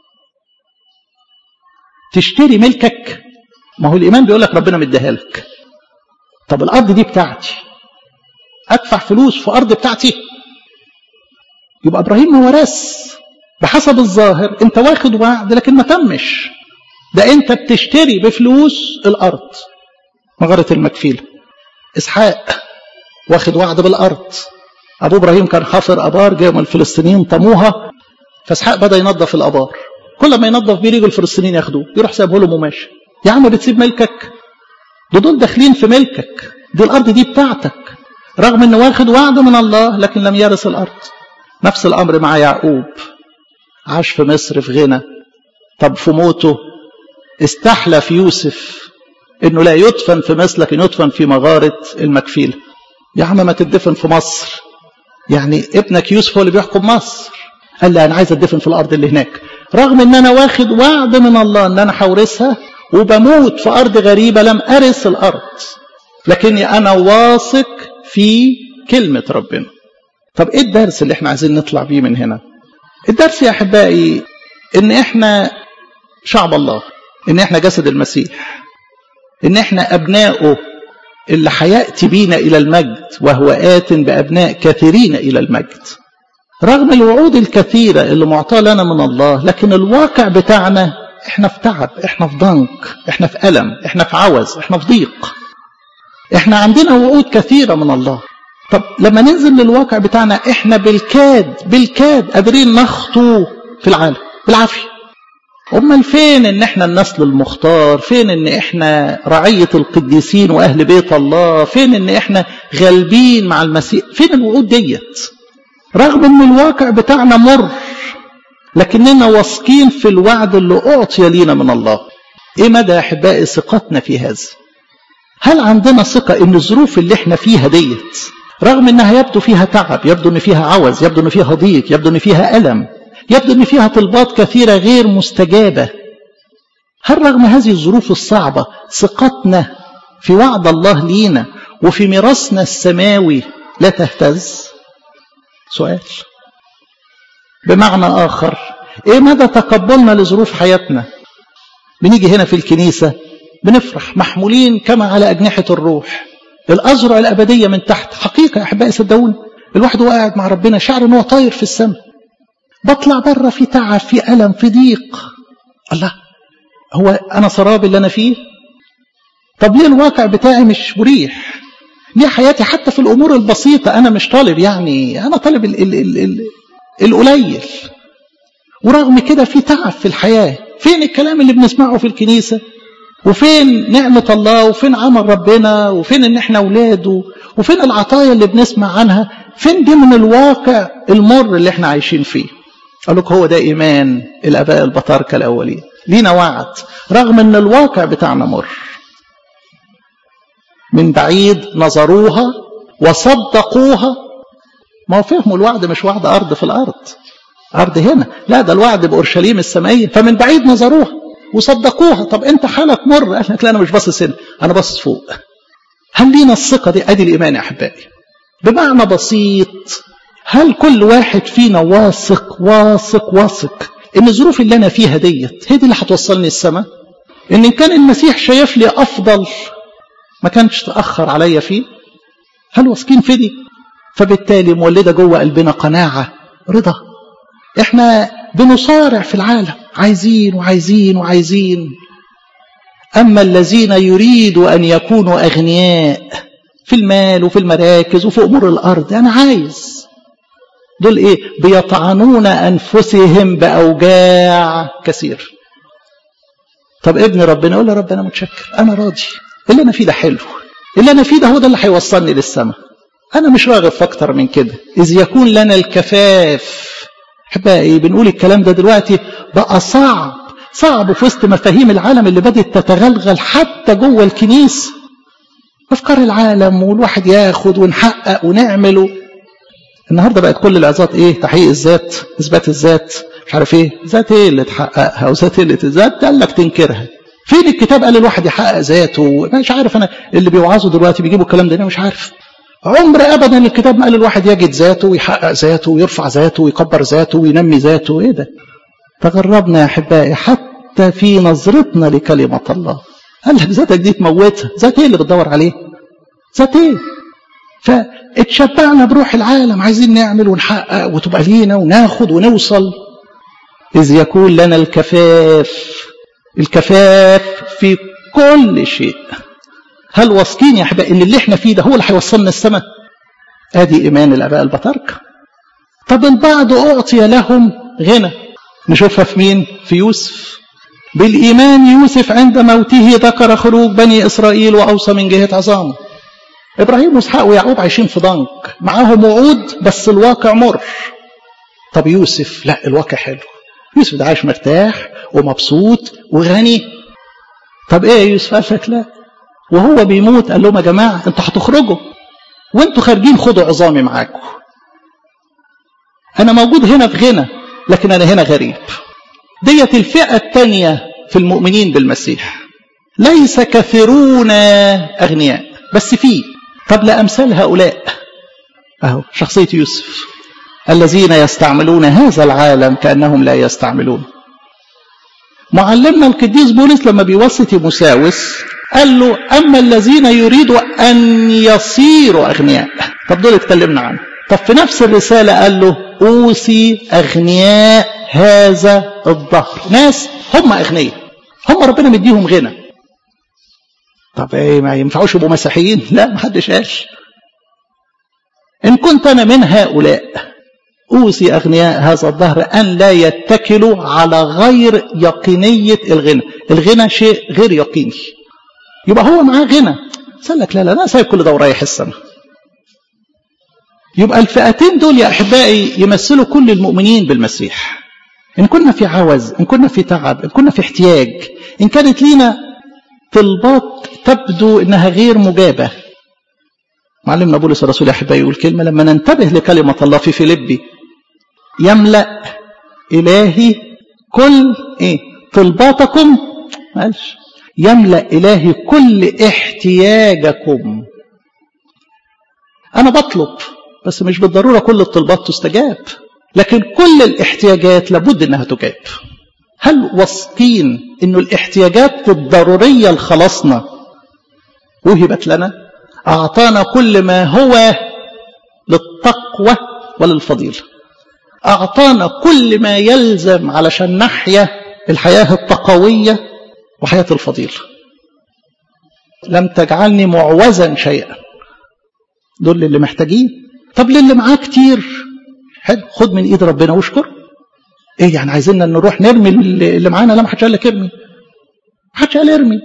A: تشتري ملكك ما هو الإيمان بيقول لك ربنا مديها لك طب الأرض دي بتاعتي أدفع فلوس في أرض بتاعتي يبقى إبراهيم هو ورث بحسب الظاهر أنت واخد وعد لكن ما تمش ده أنت بتشتري بفلوس الأرض مغارة المكفيلة إسحاق واخد وعد بالأرض أبو إبراهيم كان حافر أبار جاءوا من الفلسطينيين طموها فإسحاق بدأ ينظف الأبار كل ما ينظف بيه يجوا الفلسطينيين ياخدوه يروح سايبه لهم وماشي يا عم بتسيب ملكك ده دول داخلين في ملكك دي الأرض دي بتاعتك رغم أنه واخد وعد من الله لكن لم يرث الأرض نفس الأمر مع يعقوب عاش في مصر في غنى طب في موته استحلف يوسف انه لا يدفن في مصر لكن يدفن في مغارة المكفيلة يا عم ما تدفن في مصر يعني ابنك يوسف هو اللي بيحكم مصر قال لي انا عايز ادفن في الارض اللي هناك رغم ان انا واخد وعد من الله ان انا هورثها وبموت في ارض غريبه لم ارث الارض لكني انا واثق في كلمه ربنا طب ايه الدرس اللي احنا عايزين نطلع بيه من هنا الدرس يا احبائي ان احنا شعب الله ان احنا جسد المسيح ان احنا ابنائه اللي هياتي بينا الى المجد وهو ات بابناء كثيرين الى المجد رغم الوعود الكثيره اللي معطاه لنا من الله لكن الواقع بتاعنا احنا في تعب احنا في ضنك احنا في الم احنا في عوز احنا في ضيق احنا عندنا وعود كثيره من الله طب لما ننزل للواقع بتاعنا احنا بالكاد بالكاد قادرين نخطو في العالم بالعافيه امال فين ان احنا النسل المختار فين ان احنا رعيه القديسين واهل بيت الله فين ان احنا غالبين مع المسيح فين الوعود ديت رغم ان الواقع بتاعنا مر لكننا واثقين في الوعد اللي اعطي لينا من الله ايه مدى يا احبائي ثقتنا في هذا هل عندنا ثقه ان الظروف اللي احنا فيها ديت رغم انها يبدو فيها تعب يبدو ان فيها عوز يبدو ان فيها ضيق يبدو ان فيها الم يبدو ان فيها طلبات كثيره غير مستجابه هل رغم هذه الظروف الصعبه ثقتنا في وعد الله لينا وفي ميراثنا السماوي لا تهتز سؤال بمعنى آخر إيه مدى تقبلنا لظروف حياتنا بنيجي هنا في الكنيسة بنفرح محمولين كما على أجنحة الروح الأزرع الأبدية من تحت حقيقة يا أحبائي صدقوني الواحد وهو قاعد مع ربنا شعر إن هو طاير في السماء بطلع بره في تعب في ألم في ضيق الله هو أنا سراب اللي أنا فيه طب ليه الواقع بتاعي مش مريح ليه حياتي حتى في الأمور البسيطة أنا مش طالب يعني أنا طالب ال ال ال ال القليل ورغم كده في تعب في الحياة فين الكلام اللي بنسمعه في الكنيسة وفين نعمة الله وفين عمل ربنا وفين ان احنا اولاده وفين العطايا اللي بنسمع عنها فين دي من الواقع المر اللي احنا عايشين فيه قال لك هو ده ايمان الاباء البطاركة الاولين لينا وعد رغم ان الواقع بتاعنا مر من بعيد نظروها وصدقوها ما هو فهموا الوعد مش وعد ارض في الارض ارض هنا لا ده الوعد باورشليم السمائيه فمن بعيد نظروها وصدقوها طب انت حالك مر قال لك لا انا مش باصص هنا انا باصص فوق هل لينا الثقه دي ادي الايمان يا احبائي بمعنى بسيط هل كل واحد فينا واثق واثق واثق ان الظروف اللي انا فيها ديت هي دي اللي هتوصلني السماء ان كان المسيح شايف لي افضل ما كانش تاخر عليا فيه هل واثقين في دي فبالتالي مولده جوه قلبنا قناعه رضا احنا بنصارع في العالم عايزين وعايزين وعايزين أما الذين يريدوا أن يكونوا أغنياء في المال وفي المراكز وفي أمور الأرض أنا عايز دول إيه بيطعنون أنفسهم بأوجاع كثير طب ابن ربنا يقول له رب أنا متشكر أنا راضي اللي أنا فيه ده حلو اللي أنا فيه ده هو ده اللي هيوصلني للسماء أنا مش راغب في أكتر من كده إذ يكون لنا الكفاف احبائي بنقول الكلام ده دلوقتي بقى صعب صعب في وسط مفاهيم العالم اللي بدات تتغلغل حتى جوه الكنيسه افكار العالم والواحد ياخد ونحقق ونعمل النهارده بقت كل العظات ايه تحقيق الذات اثبات الذات مش عارف ايه ذات ايه اللي تحققها وذات ايه اللي ذات قال لك تنكرها فين الكتاب قال الواحد يحقق ذاته مش عارف انا اللي بيوعظوا دلوقتي بيجيبوا الكلام ده انا مش عارف عمر ابدا الكتاب ما قال الواحد يجد ذاته ويحقق ذاته ويرفع ذاته ويكبر ذاته وينمي ذاته ايه ده تغربنا يا احبائي حتى في نظرتنا لكلمه الله قال لك ذاتك دي تموتها ذات ايه اللي بتدور عليه ذات ايه فاتشبعنا بروح العالم عايزين نعمل ونحقق وتبقى لينا وناخد ونوصل اذ يكون لنا الكفاف الكفاف في كل شيء هل واثقين يا احبائي ان اللي احنا فيه ده هو اللي هيوصلنا السماء ادي ايمان الاباء البطاركه طب البعض اعطي لهم غنى نشوفها في مين في يوسف بالايمان يوسف عند موته ذكر خروج بني اسرائيل واوصى من جهه عظامه ابراهيم واسحاق ويعقوب عايشين في ضنك معاهم وعود بس الواقع مر طب يوسف لا الواقع حلو يوسف ده عايش مرتاح ومبسوط وغني طب ايه يا يوسف قال لك لا وهو بيموت قال لهم يا جماعة انتوا هتخرجوا وانتوا خارجين خدوا عظامي معاكم انا موجود هنا في غنى لكن انا هنا غريب ديت الفئة الثانية في المؤمنين بالمسيح ليس كثيرون اغنياء بس في طب لامثال هؤلاء اهو شخصية يوسف الذين يستعملون هذا العالم كأنهم لا يستعملون معلمنا القديس بولس لما بيوصي تيموساوس قال له أما الذين يريدوا أن يصيروا أغنياء طب دول اتكلمنا عنه طب في نفس الرسالة قال له أوصي أغنياء هذا الظهر ناس هم أغنياء هم ربنا مديهم غنى طب ايه ما ينفعوش يبقوا مسيحيين لا ما حدش قال إن كنت أنا من هؤلاء أوصي أغنياء هذا الظهر أن لا يتكلوا على غير يقينية الغنى الغنى شيء غير يقيني يبقى هو معاه غنى قال لك لا لا لا سايب كل ده ورايح السماء يبقى الفئتين دول يا أحبائي يمثلوا كل المؤمنين بالمسيح إن كنا في عوز إن كنا في تعب إن كنا في احتياج إن كانت لينا طلبات تبدو إنها غير مجابة معلمنا بولس الرسول يا أحبائي يقول كلمة لما ننتبه لكلمة الله في فيليبي يملأ إلهي كل إيه طلباتكم مالش يملأ إلهي كل احتياجكم أنا بطلب بس مش بالضرورة كل الطلبات تستجاب لكن كل الاحتياجات لابد انها تجاب هل واثقين انه الاحتياجات الضروريه لخلاصنا وهبت لنا اعطانا كل ما هو للتقوى وللفضيله اعطانا كل ما يلزم علشان نحيا الحياه التقويه وحياه الفضيله لم تجعلني معوزا شيئا دول اللي محتاجين طب للي معاه كتير حلو خد من ايد ربنا واشكر ايه يعني عايزيننا نروح نرمي اللي معانا لا ما حدش قال لك ارمي ما حدش قال ارمي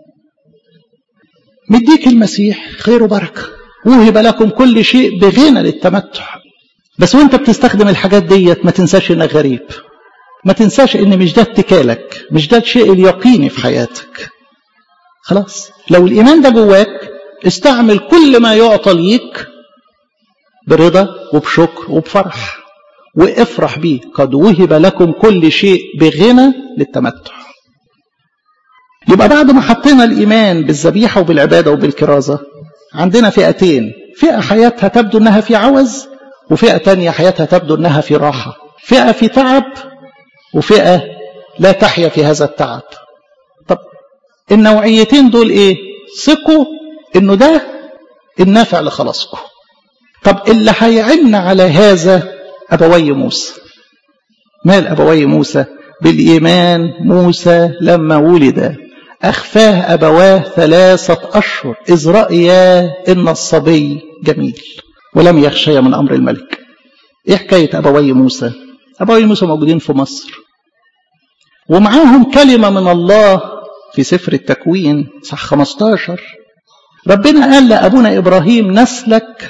A: مديك المسيح خير وبركه وهب لكم كل شيء بغنى للتمتع بس وانت بتستخدم الحاجات ديت ما تنساش انك غريب ما تنساش ان مش ده اتكالك مش ده الشيء اليقيني في حياتك خلاص لو الايمان ده جواك استعمل كل ما يعطى ليك برضا وبشكر وبفرح وافرح بيه قد وهب لكم كل شيء بغنى للتمتع يبقى بعد ما حطينا الإيمان بالذبيحة وبالعبادة وبالكرازة عندنا فئتين فئة حياتها تبدو أنها في عوز وفئة تانية حياتها تبدو أنها في راحة فئة في تعب وفئة لا تحيا في هذا التعب طب النوعيتين دول ايه ثقوا انه ده النافع لخلاصكم طب اللي هيعن على هذا أبوي موسى مال أبوي موسى بالإيمان موسى لما ولد أخفاه أبواه ثلاثة أشهر إذ رأيا إن الصبي جميل ولم يخشي من أمر الملك إيه حكاية أبوي موسى أبوي موسى موجودين في مصر ومعاهم كلمة من الله في سفر التكوين صح 15 ربنا قال لأبونا إبراهيم نسلك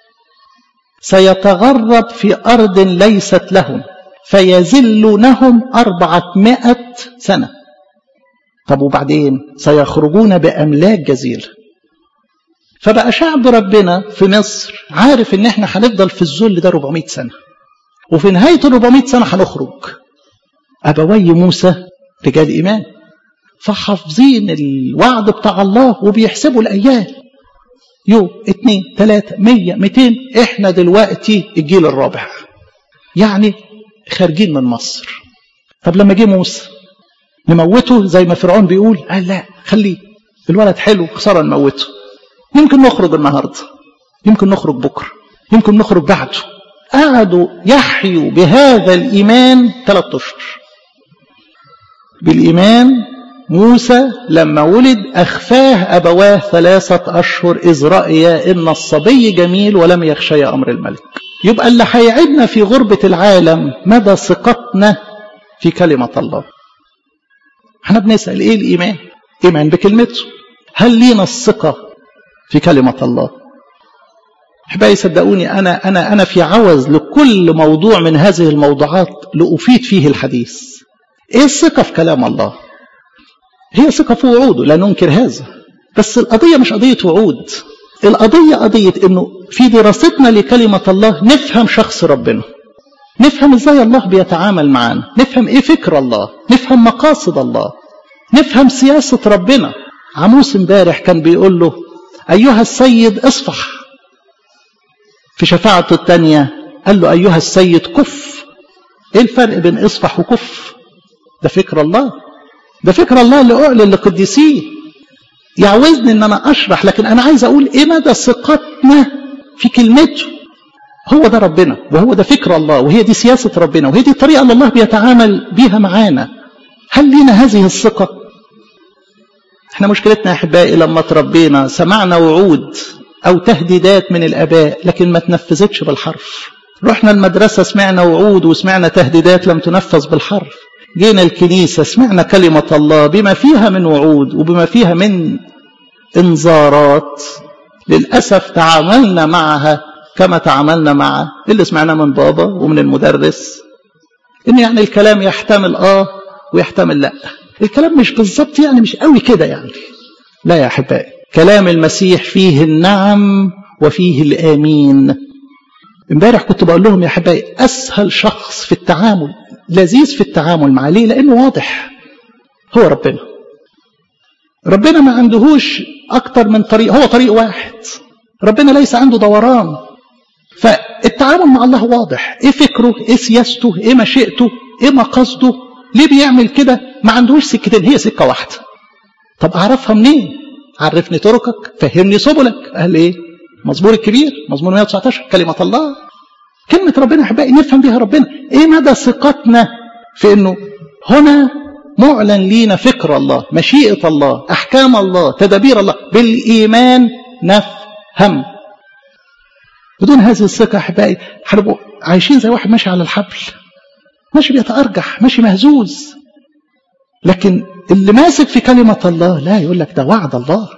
A: سيتغرب في أرض ليست لهم فيزلونهم أربعمائة سنة طب وبعدين سيخرجون بأملاك جزيلة فبقى شعب ربنا في مصر عارف ان احنا هنفضل في الذل ده 400 سنة وفي نهاية ال 400 سنة هنخرج أبوي موسى رجال إيمان فحافظين الوعد بتاع الله وبيحسبوا الأيام يوم اتنين تلاتة مية ميتين احنا دلوقتي الجيل الرابع يعني خارجين من مصر طب لما جه موسى نموته زي ما فرعون بيقول قال لا خليه الولد حلو خساره نموته يمكن نخرج النهارده يمكن نخرج بكره يمكن نخرج بعده قعدوا يحيوا بهذا الايمان ثلاث اشهر بالايمان موسى لما ولد أخفاه أبواه ثلاثة أشهر إذ رأيا إن الصبي جميل ولم يخشي أمر الملك يبقى اللي هيعدنا في غربة العالم مدى ثقتنا في كلمة الله احنا بنسأل ايه الإيمان إيمان بكلمته هل لينا الثقة في كلمة الله احبائي صدقوني أنا أنا أنا في عوز لكل موضوع من هذه الموضوعات لأفيد فيه الحديث ايه الثقة في كلام الله هي ثقة في وعوده لا ننكر هذا بس القضية مش قضية وعود القضية قضية انه في دراستنا لكلمة الله نفهم شخص ربنا نفهم ازاي الله بيتعامل معانا نفهم ايه فكر الله نفهم مقاصد الله نفهم سياسة ربنا عموس امبارح كان بيقول له ايها السيد اصفح في شفاعته الثانية قال له ايها السيد كف ايه الفرق بين اصفح وكف ده فكر الله ده فكر الله اللي أعلن لقديسيه يعوزني ان انا اشرح لكن انا عايز اقول ايه مدى ثقتنا في كلمته هو ده ربنا وهو ده فكر الله وهي دي سياسة ربنا وهي دي الطريقة اللي الله بيتعامل بيها معانا هل لينا هذه الثقة احنا مشكلتنا يا احبائي لما تربينا سمعنا وعود او تهديدات من الاباء لكن ما تنفذتش بالحرف رحنا المدرسة سمعنا وعود وسمعنا تهديدات لم تنفذ بالحرف جينا الكنيسة سمعنا كلمة الله بما فيها من وعود وبما فيها من انذارات للأسف تعاملنا معها كما تعاملنا مع اللي سمعناه من بابا ومن المدرس ان يعني الكلام يحتمل اه ويحتمل لا الكلام مش بالظبط يعني مش قوي كده يعني لا يا احبائي كلام المسيح فيه النعم وفيه الامين امبارح كنت بقول لهم يا احبائي اسهل شخص في التعامل لذيذ في التعامل معاه ليه لانه واضح هو ربنا ربنا ما عندهوش اكتر من طريق هو طريق واحد ربنا ليس عنده دوران فالتعامل مع الله واضح ايه فكره ايه سياسته ايه مشيئته ايه مقاصده ليه بيعمل كده ما عندهوش سكتين هي سكه واحده طب اعرفها منين عرفني طرقك فهمني سبلك قال ايه مزمور الكبير مزمور 119 كلمه الله كلمه ربنا احبائي نفهم بيها ربنا ايه مدى ثقتنا في انه هنا معلن لينا فكر الله مشيئه الله احكام الله تدابير الله بالايمان نفهم بدون هذه الثقة أحبائي هنبقوا عايشين زي واحد ماشي على الحبل ماشي بيتأرجح ماشي مهزوز لكن اللي ماسك في كلمة الله لا يقول لك ده وعد الله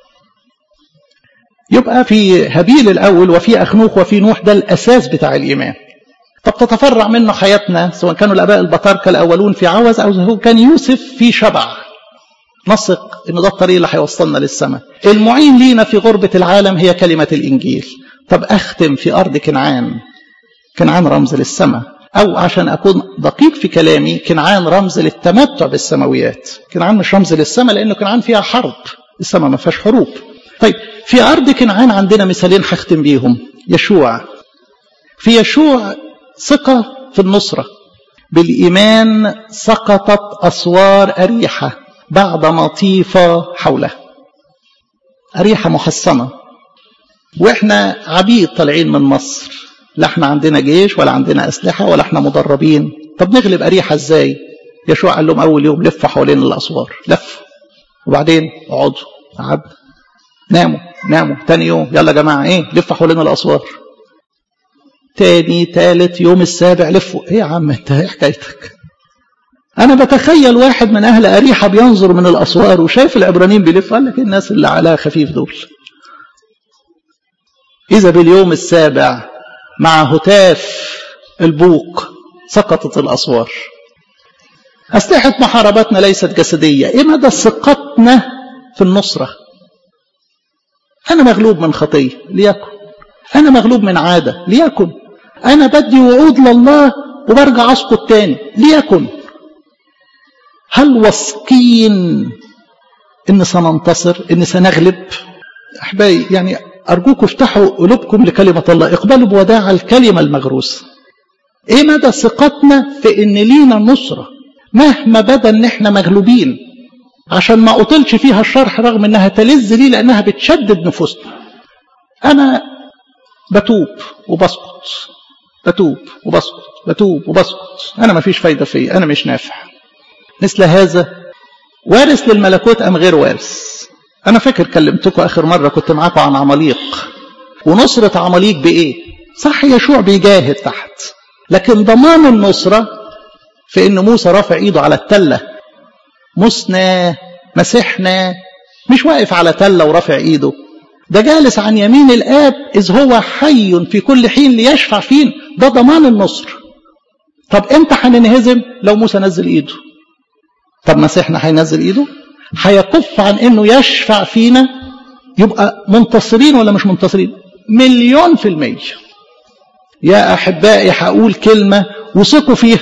A: يبقى في هابيل الأول وفي أخنوخ وفي نوح ده الأساس بتاع الإيمان طب تتفرع منه حياتنا سواء كانوا الآباء البطاركة الأولون في عوز أو هو كان يوسف في شبع نثق ان ده الطريق اللي هيوصلنا للسماء المعين لينا في غربة العالم هي كلمة الإنجيل طب أختم في أرض كنعان كنعان رمز للسماء أو عشان أكون دقيق في كلامي كنعان رمز للتمتع بالسماويات كنعان مش رمز للسماء لأنه كنعان فيها حرب السماء ما فيهاش حروب طيب في أرض كنعان عندنا مثالين هختم بيهم يشوع في يشوع ثقة في النصرة بالإيمان سقطت أسوار أريحة بعد ما طيف حوله أريحة محصنة وإحنا عبيد طالعين من مصر لا احنا عندنا جيش ولا عندنا أسلحة ولا احنا مدربين طب نغلب أريحة ازاي يشوع قال لهم أول يوم لفوا حوالين الأسوار لفوا وبعدين اقعدوا قعدوا ناموا ناموا تاني يوم يلا يا جماعة ايه لفوا حوالين الأسوار تاني تالت يوم السابع لفوا ايه يا عم انت ايه حكايتك انا بتخيل واحد من اهل اريحه بينظر من الاسوار وشايف العبرانيين بيلف قال لك الناس اللي عليها خفيف دول اذا باليوم السابع مع هتاف البوق سقطت الاسوار اسلحه محاربتنا ليست جسديه ايه مدى ثقتنا في النصره انا مغلوب من خطيه ليكن انا مغلوب من عاده ليكن انا بدي وعود لله وبرجع اسقط تاني ليكن هل واثقين ان سننتصر ان سنغلب احبائي يعني ارجوكم افتحوا قلوبكم لكلمه الله اقبلوا بوداع الكلمه المغروسه ايه مدى ثقتنا في ان لينا نصره مهما بدا ان احنا مغلوبين عشان ما اطلش فيها الشرح رغم انها تلذ لي لانها بتشدد نفوسنا انا بتوب وبسقط بتوب وبسقط بتوب وبسقط انا ما فيش فايده فيا انا مش نافع مثل هذا وارث للملكوت أم غير وارث أنا فاكر كلمتكم آخر مرة كنت معاكم عن عماليق ونصرة عماليق بإيه صح يشوع بيجاهد تحت لكن ضمان النصرة في إن موسى رافع إيده على التلة مسنا مسحنا مش واقف على تلة ورافع إيده ده جالس عن يمين الآب إذ هو حي في كل حين ليشفع فينا ده ضمان النصر طب امتى هننهزم لو موسى نزل ايده طب مسيحنا هينزل ايده هيكف عن انه يشفع فينا يبقى منتصرين ولا مش منتصرين مليون في المية يا أحبائي هقول كلمة وثقوا فيها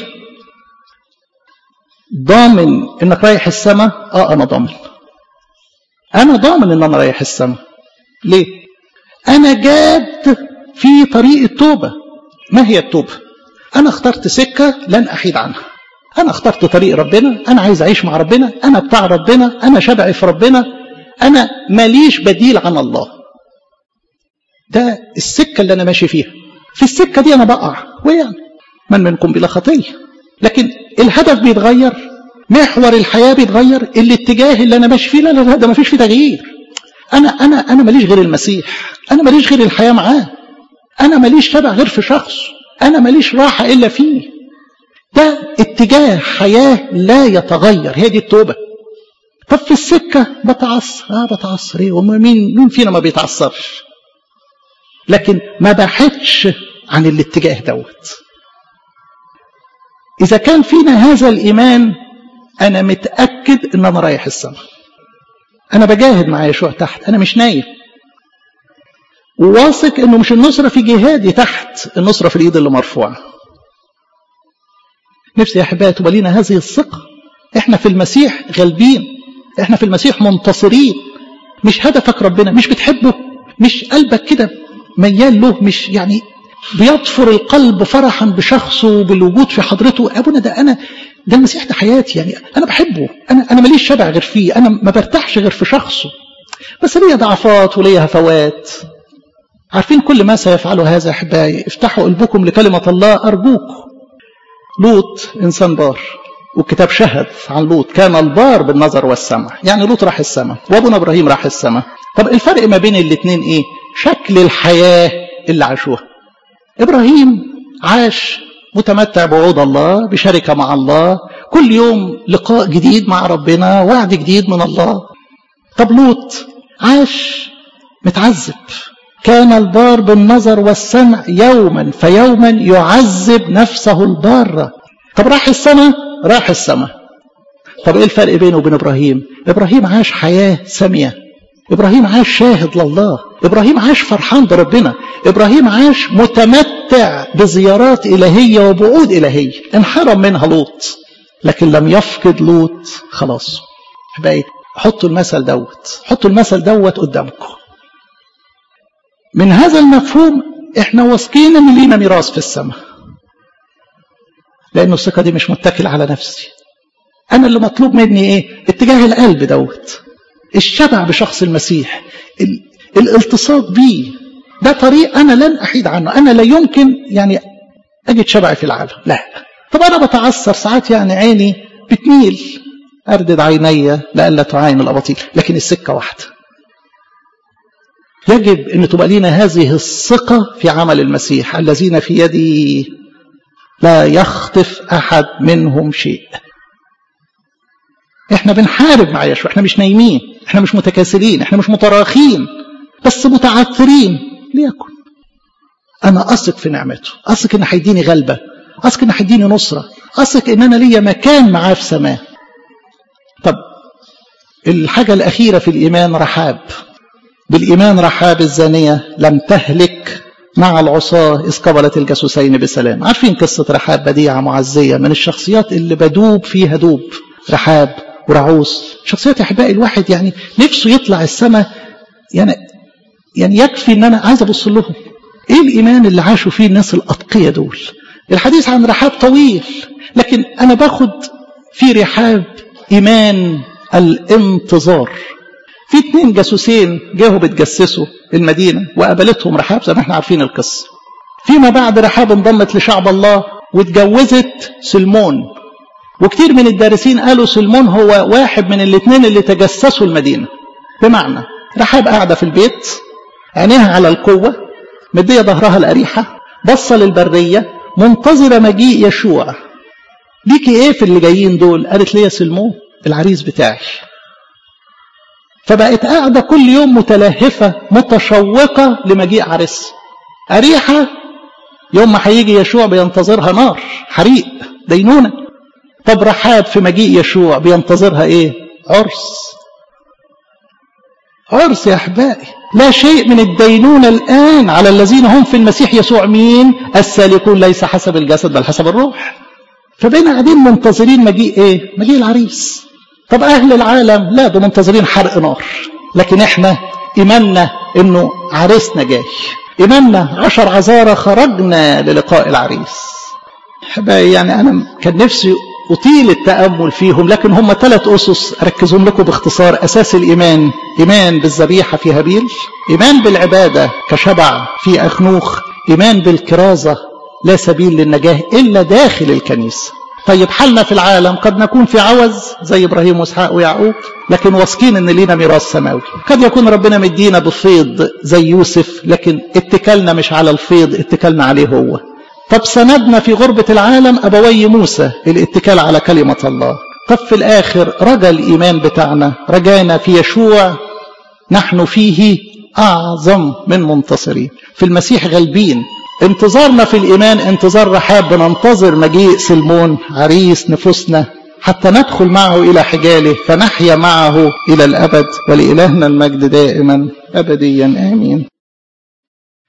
A: ضامن انك رايح السماء اه انا ضامن انا ضامن ان انا رايح السماء ليه انا جاد في طريق التوبة ما هي التوبة انا اخترت سكة لن احيد عنها انا اخترت طريق ربنا انا عايز اعيش مع ربنا انا بتاع ربنا انا شبعي في ربنا انا ماليش بديل عن الله ده السكة اللي انا ماشي فيها في السكة دي انا بقع ويعني من منكم بلا خطية لكن الهدف بيتغير محور الحياة بيتغير الاتجاه اللي انا ماشي فيه لا لا لا ده ما فيش فيه تغيير انا انا انا ماليش غير المسيح انا ماليش غير الحياة معاه انا ماليش شبع غير في شخص انا ماليش راحة الا فيه ده اتجاه حياة لا يتغير هي دي التوبة طب في السكة بتعصر اه بتعصر ايه ومين مين فينا ما بيتعصرش لكن ما بحثش عن الاتجاه دوت إذا كان فينا هذا الإيمان أنا متأكد إن أنا رايح السماء أنا بجاهد مع يشوع تحت أنا مش نايم وواثق إنه مش النصرة في جهادي تحت النصرة في الإيد اللي مرفوعة نفسي يا أحبائي تبقى لينا هذه الثقة إحنا في المسيح غالبين إحنا في المسيح منتصرين مش هدفك ربنا مش بتحبه مش قلبك كده ميال له مش يعني بيطفر القلب فرحا بشخصه بالوجود في حضرته ابونا ده انا ده المسيح ده حياتي يعني انا بحبه انا انا ماليش شبع غير فيه انا ما برتاحش غير في شخصه بس ليا ضعفات وليا هفوات عارفين كل ما سيفعله هذا احبائي افتحوا قلبكم لكلمه الله ارجوكم لوط انسان بار والكتاب شهد عن لوط كان البار بالنظر والسمع يعني لوط راح السماء وابونا ابراهيم راح السماء طب الفرق ما بين الاثنين ايه شكل الحياه اللي عاشوها ابراهيم عاش متمتع بوعود الله بشركه مع الله كل يوم لقاء جديد مع ربنا وعد جديد من الله طب لوط عاش متعذب كان البار بالنظر والسمع يوما فيوما يعذب نفسه البارة طب راح السماء راح السماء طب ايه الفرق بينه وبين ابراهيم ابراهيم عاش حياة سامية ابراهيم عاش شاهد لله ابراهيم عاش فرحان بربنا ابراهيم عاش متمتع بزيارات الهية وبعود الهية انحرم منها لوط لكن لم يفقد لوط خلاص احبائي حطوا المثل دوت حطوا المثل دوت قدامكم من هذا المفهوم احنا واثقين ان لينا ميراث في السماء لانه الثقه دي مش متكل على نفسي انا اللي مطلوب مني ايه اتجاه القلب دوت الشبع بشخص المسيح ال... الالتصاق بيه ده طريق انا لن احيد عنه انا لا يمكن يعني اجد شبعي في العالم لا طب انا بتعثر ساعات يعني عيني بتميل اردد عيني لئلا تعاين الاباطيل لكن السكه واحده يجب ان تبقى لنا هذه الثقه في عمل المسيح الذين في يدي لا يخطف احد منهم شيء احنا بنحارب مع يشوع احنا مش نايمين احنا مش متكاسلين احنا مش متراخين بس متعثرين ليكن انا اثق في نعمته اثق ان هيديني غلبه اثق ان هيديني نصره اثق ان انا ليا مكان معاه في سماه طب الحاجه الاخيره في الايمان رحاب بالإيمان رحاب الزانية لم تهلك مع العصاة إذ قبلت الجاسوسين بسلام عارفين قصة رحاب بديعة معزية من الشخصيات اللي بدوب فيها دوب رحاب ورعوس شخصيات أحبائي الواحد يعني نفسه يطلع السماء يعني يعني يكفي ان انا عايز ابص لهم ايه الايمان اللي عاشوا فيه الناس الاتقياء دول الحديث عن رحاب طويل لكن انا باخد في رحاب ايمان الانتظار في اتنين جاسوسين جاهوا بتجسسوا المدينة وقابلتهم رحاب زي ما احنا عارفين القصة فيما بعد رحاب انضمت لشعب الله واتجوزت سلمون وكتير من الدارسين قالوا سلمون هو واحد من الاثنين اللي تجسسوا المدينة بمعنى رحاب قاعدة في البيت عينيها على القوة مدية ظهرها الأريحة بصة للبرية منتظرة مجيء يشوع ليكي ايه في اللي جايين دول قالت لي يا سلمون العريس بتاعي فبقت قاعدة كل يوم متلهفة متشوقة لمجيء عريس أريحة يوم ما هيجي يشوع بينتظرها نار حريق دينونة طب رحاب في مجيء يشوع بينتظرها ايه عرس عرس يا احبائي لا شيء من الدينونة الآن على الذين هم في المسيح يسوع مين السالكون ليس حسب الجسد بل حسب الروح فبين قاعدين منتظرين مجيء ايه مجيء العريس طب أهل العالم لا ده منتظرين حرق نار لكن احنا إيماننا إنه عريسنا جاي إيماننا عشر عذارى خرجنا للقاء العريس حبايبي يعني أنا كان نفسي أطيل التأمل فيهم لكن هم ثلاث أسس أركزهم لكم باختصار أساس الإيمان إيمان بالذبيحة في هابيل إيمان بالعبادة كشبع في أخنوخ إيمان بالكرازة لا سبيل للنجاة إلا داخل الكنيسة طيب حالنا في العالم قد نكون في عوز زي ابراهيم واسحاق ويعقوب لكن واثقين ان لينا ميراث سماوي قد يكون ربنا مدينا بفيض زي يوسف لكن اتكلنا مش على الفيض اتكلنا عليه هو طب سندنا في غربة العالم أبوي موسى الاتكال على كلمة الله طب في الآخر رجا الإيمان بتاعنا رجانا في يشوع نحن فيه أعظم من منتصرين في المسيح غالبين انتظارنا في الإيمان انتظار رحاب بننتظر مجيء سلمون عريس نفوسنا حتى ندخل معه إلى حجاله فنحيا معه إلى الأبد ولإلهنا المجد دائما أبديا آمين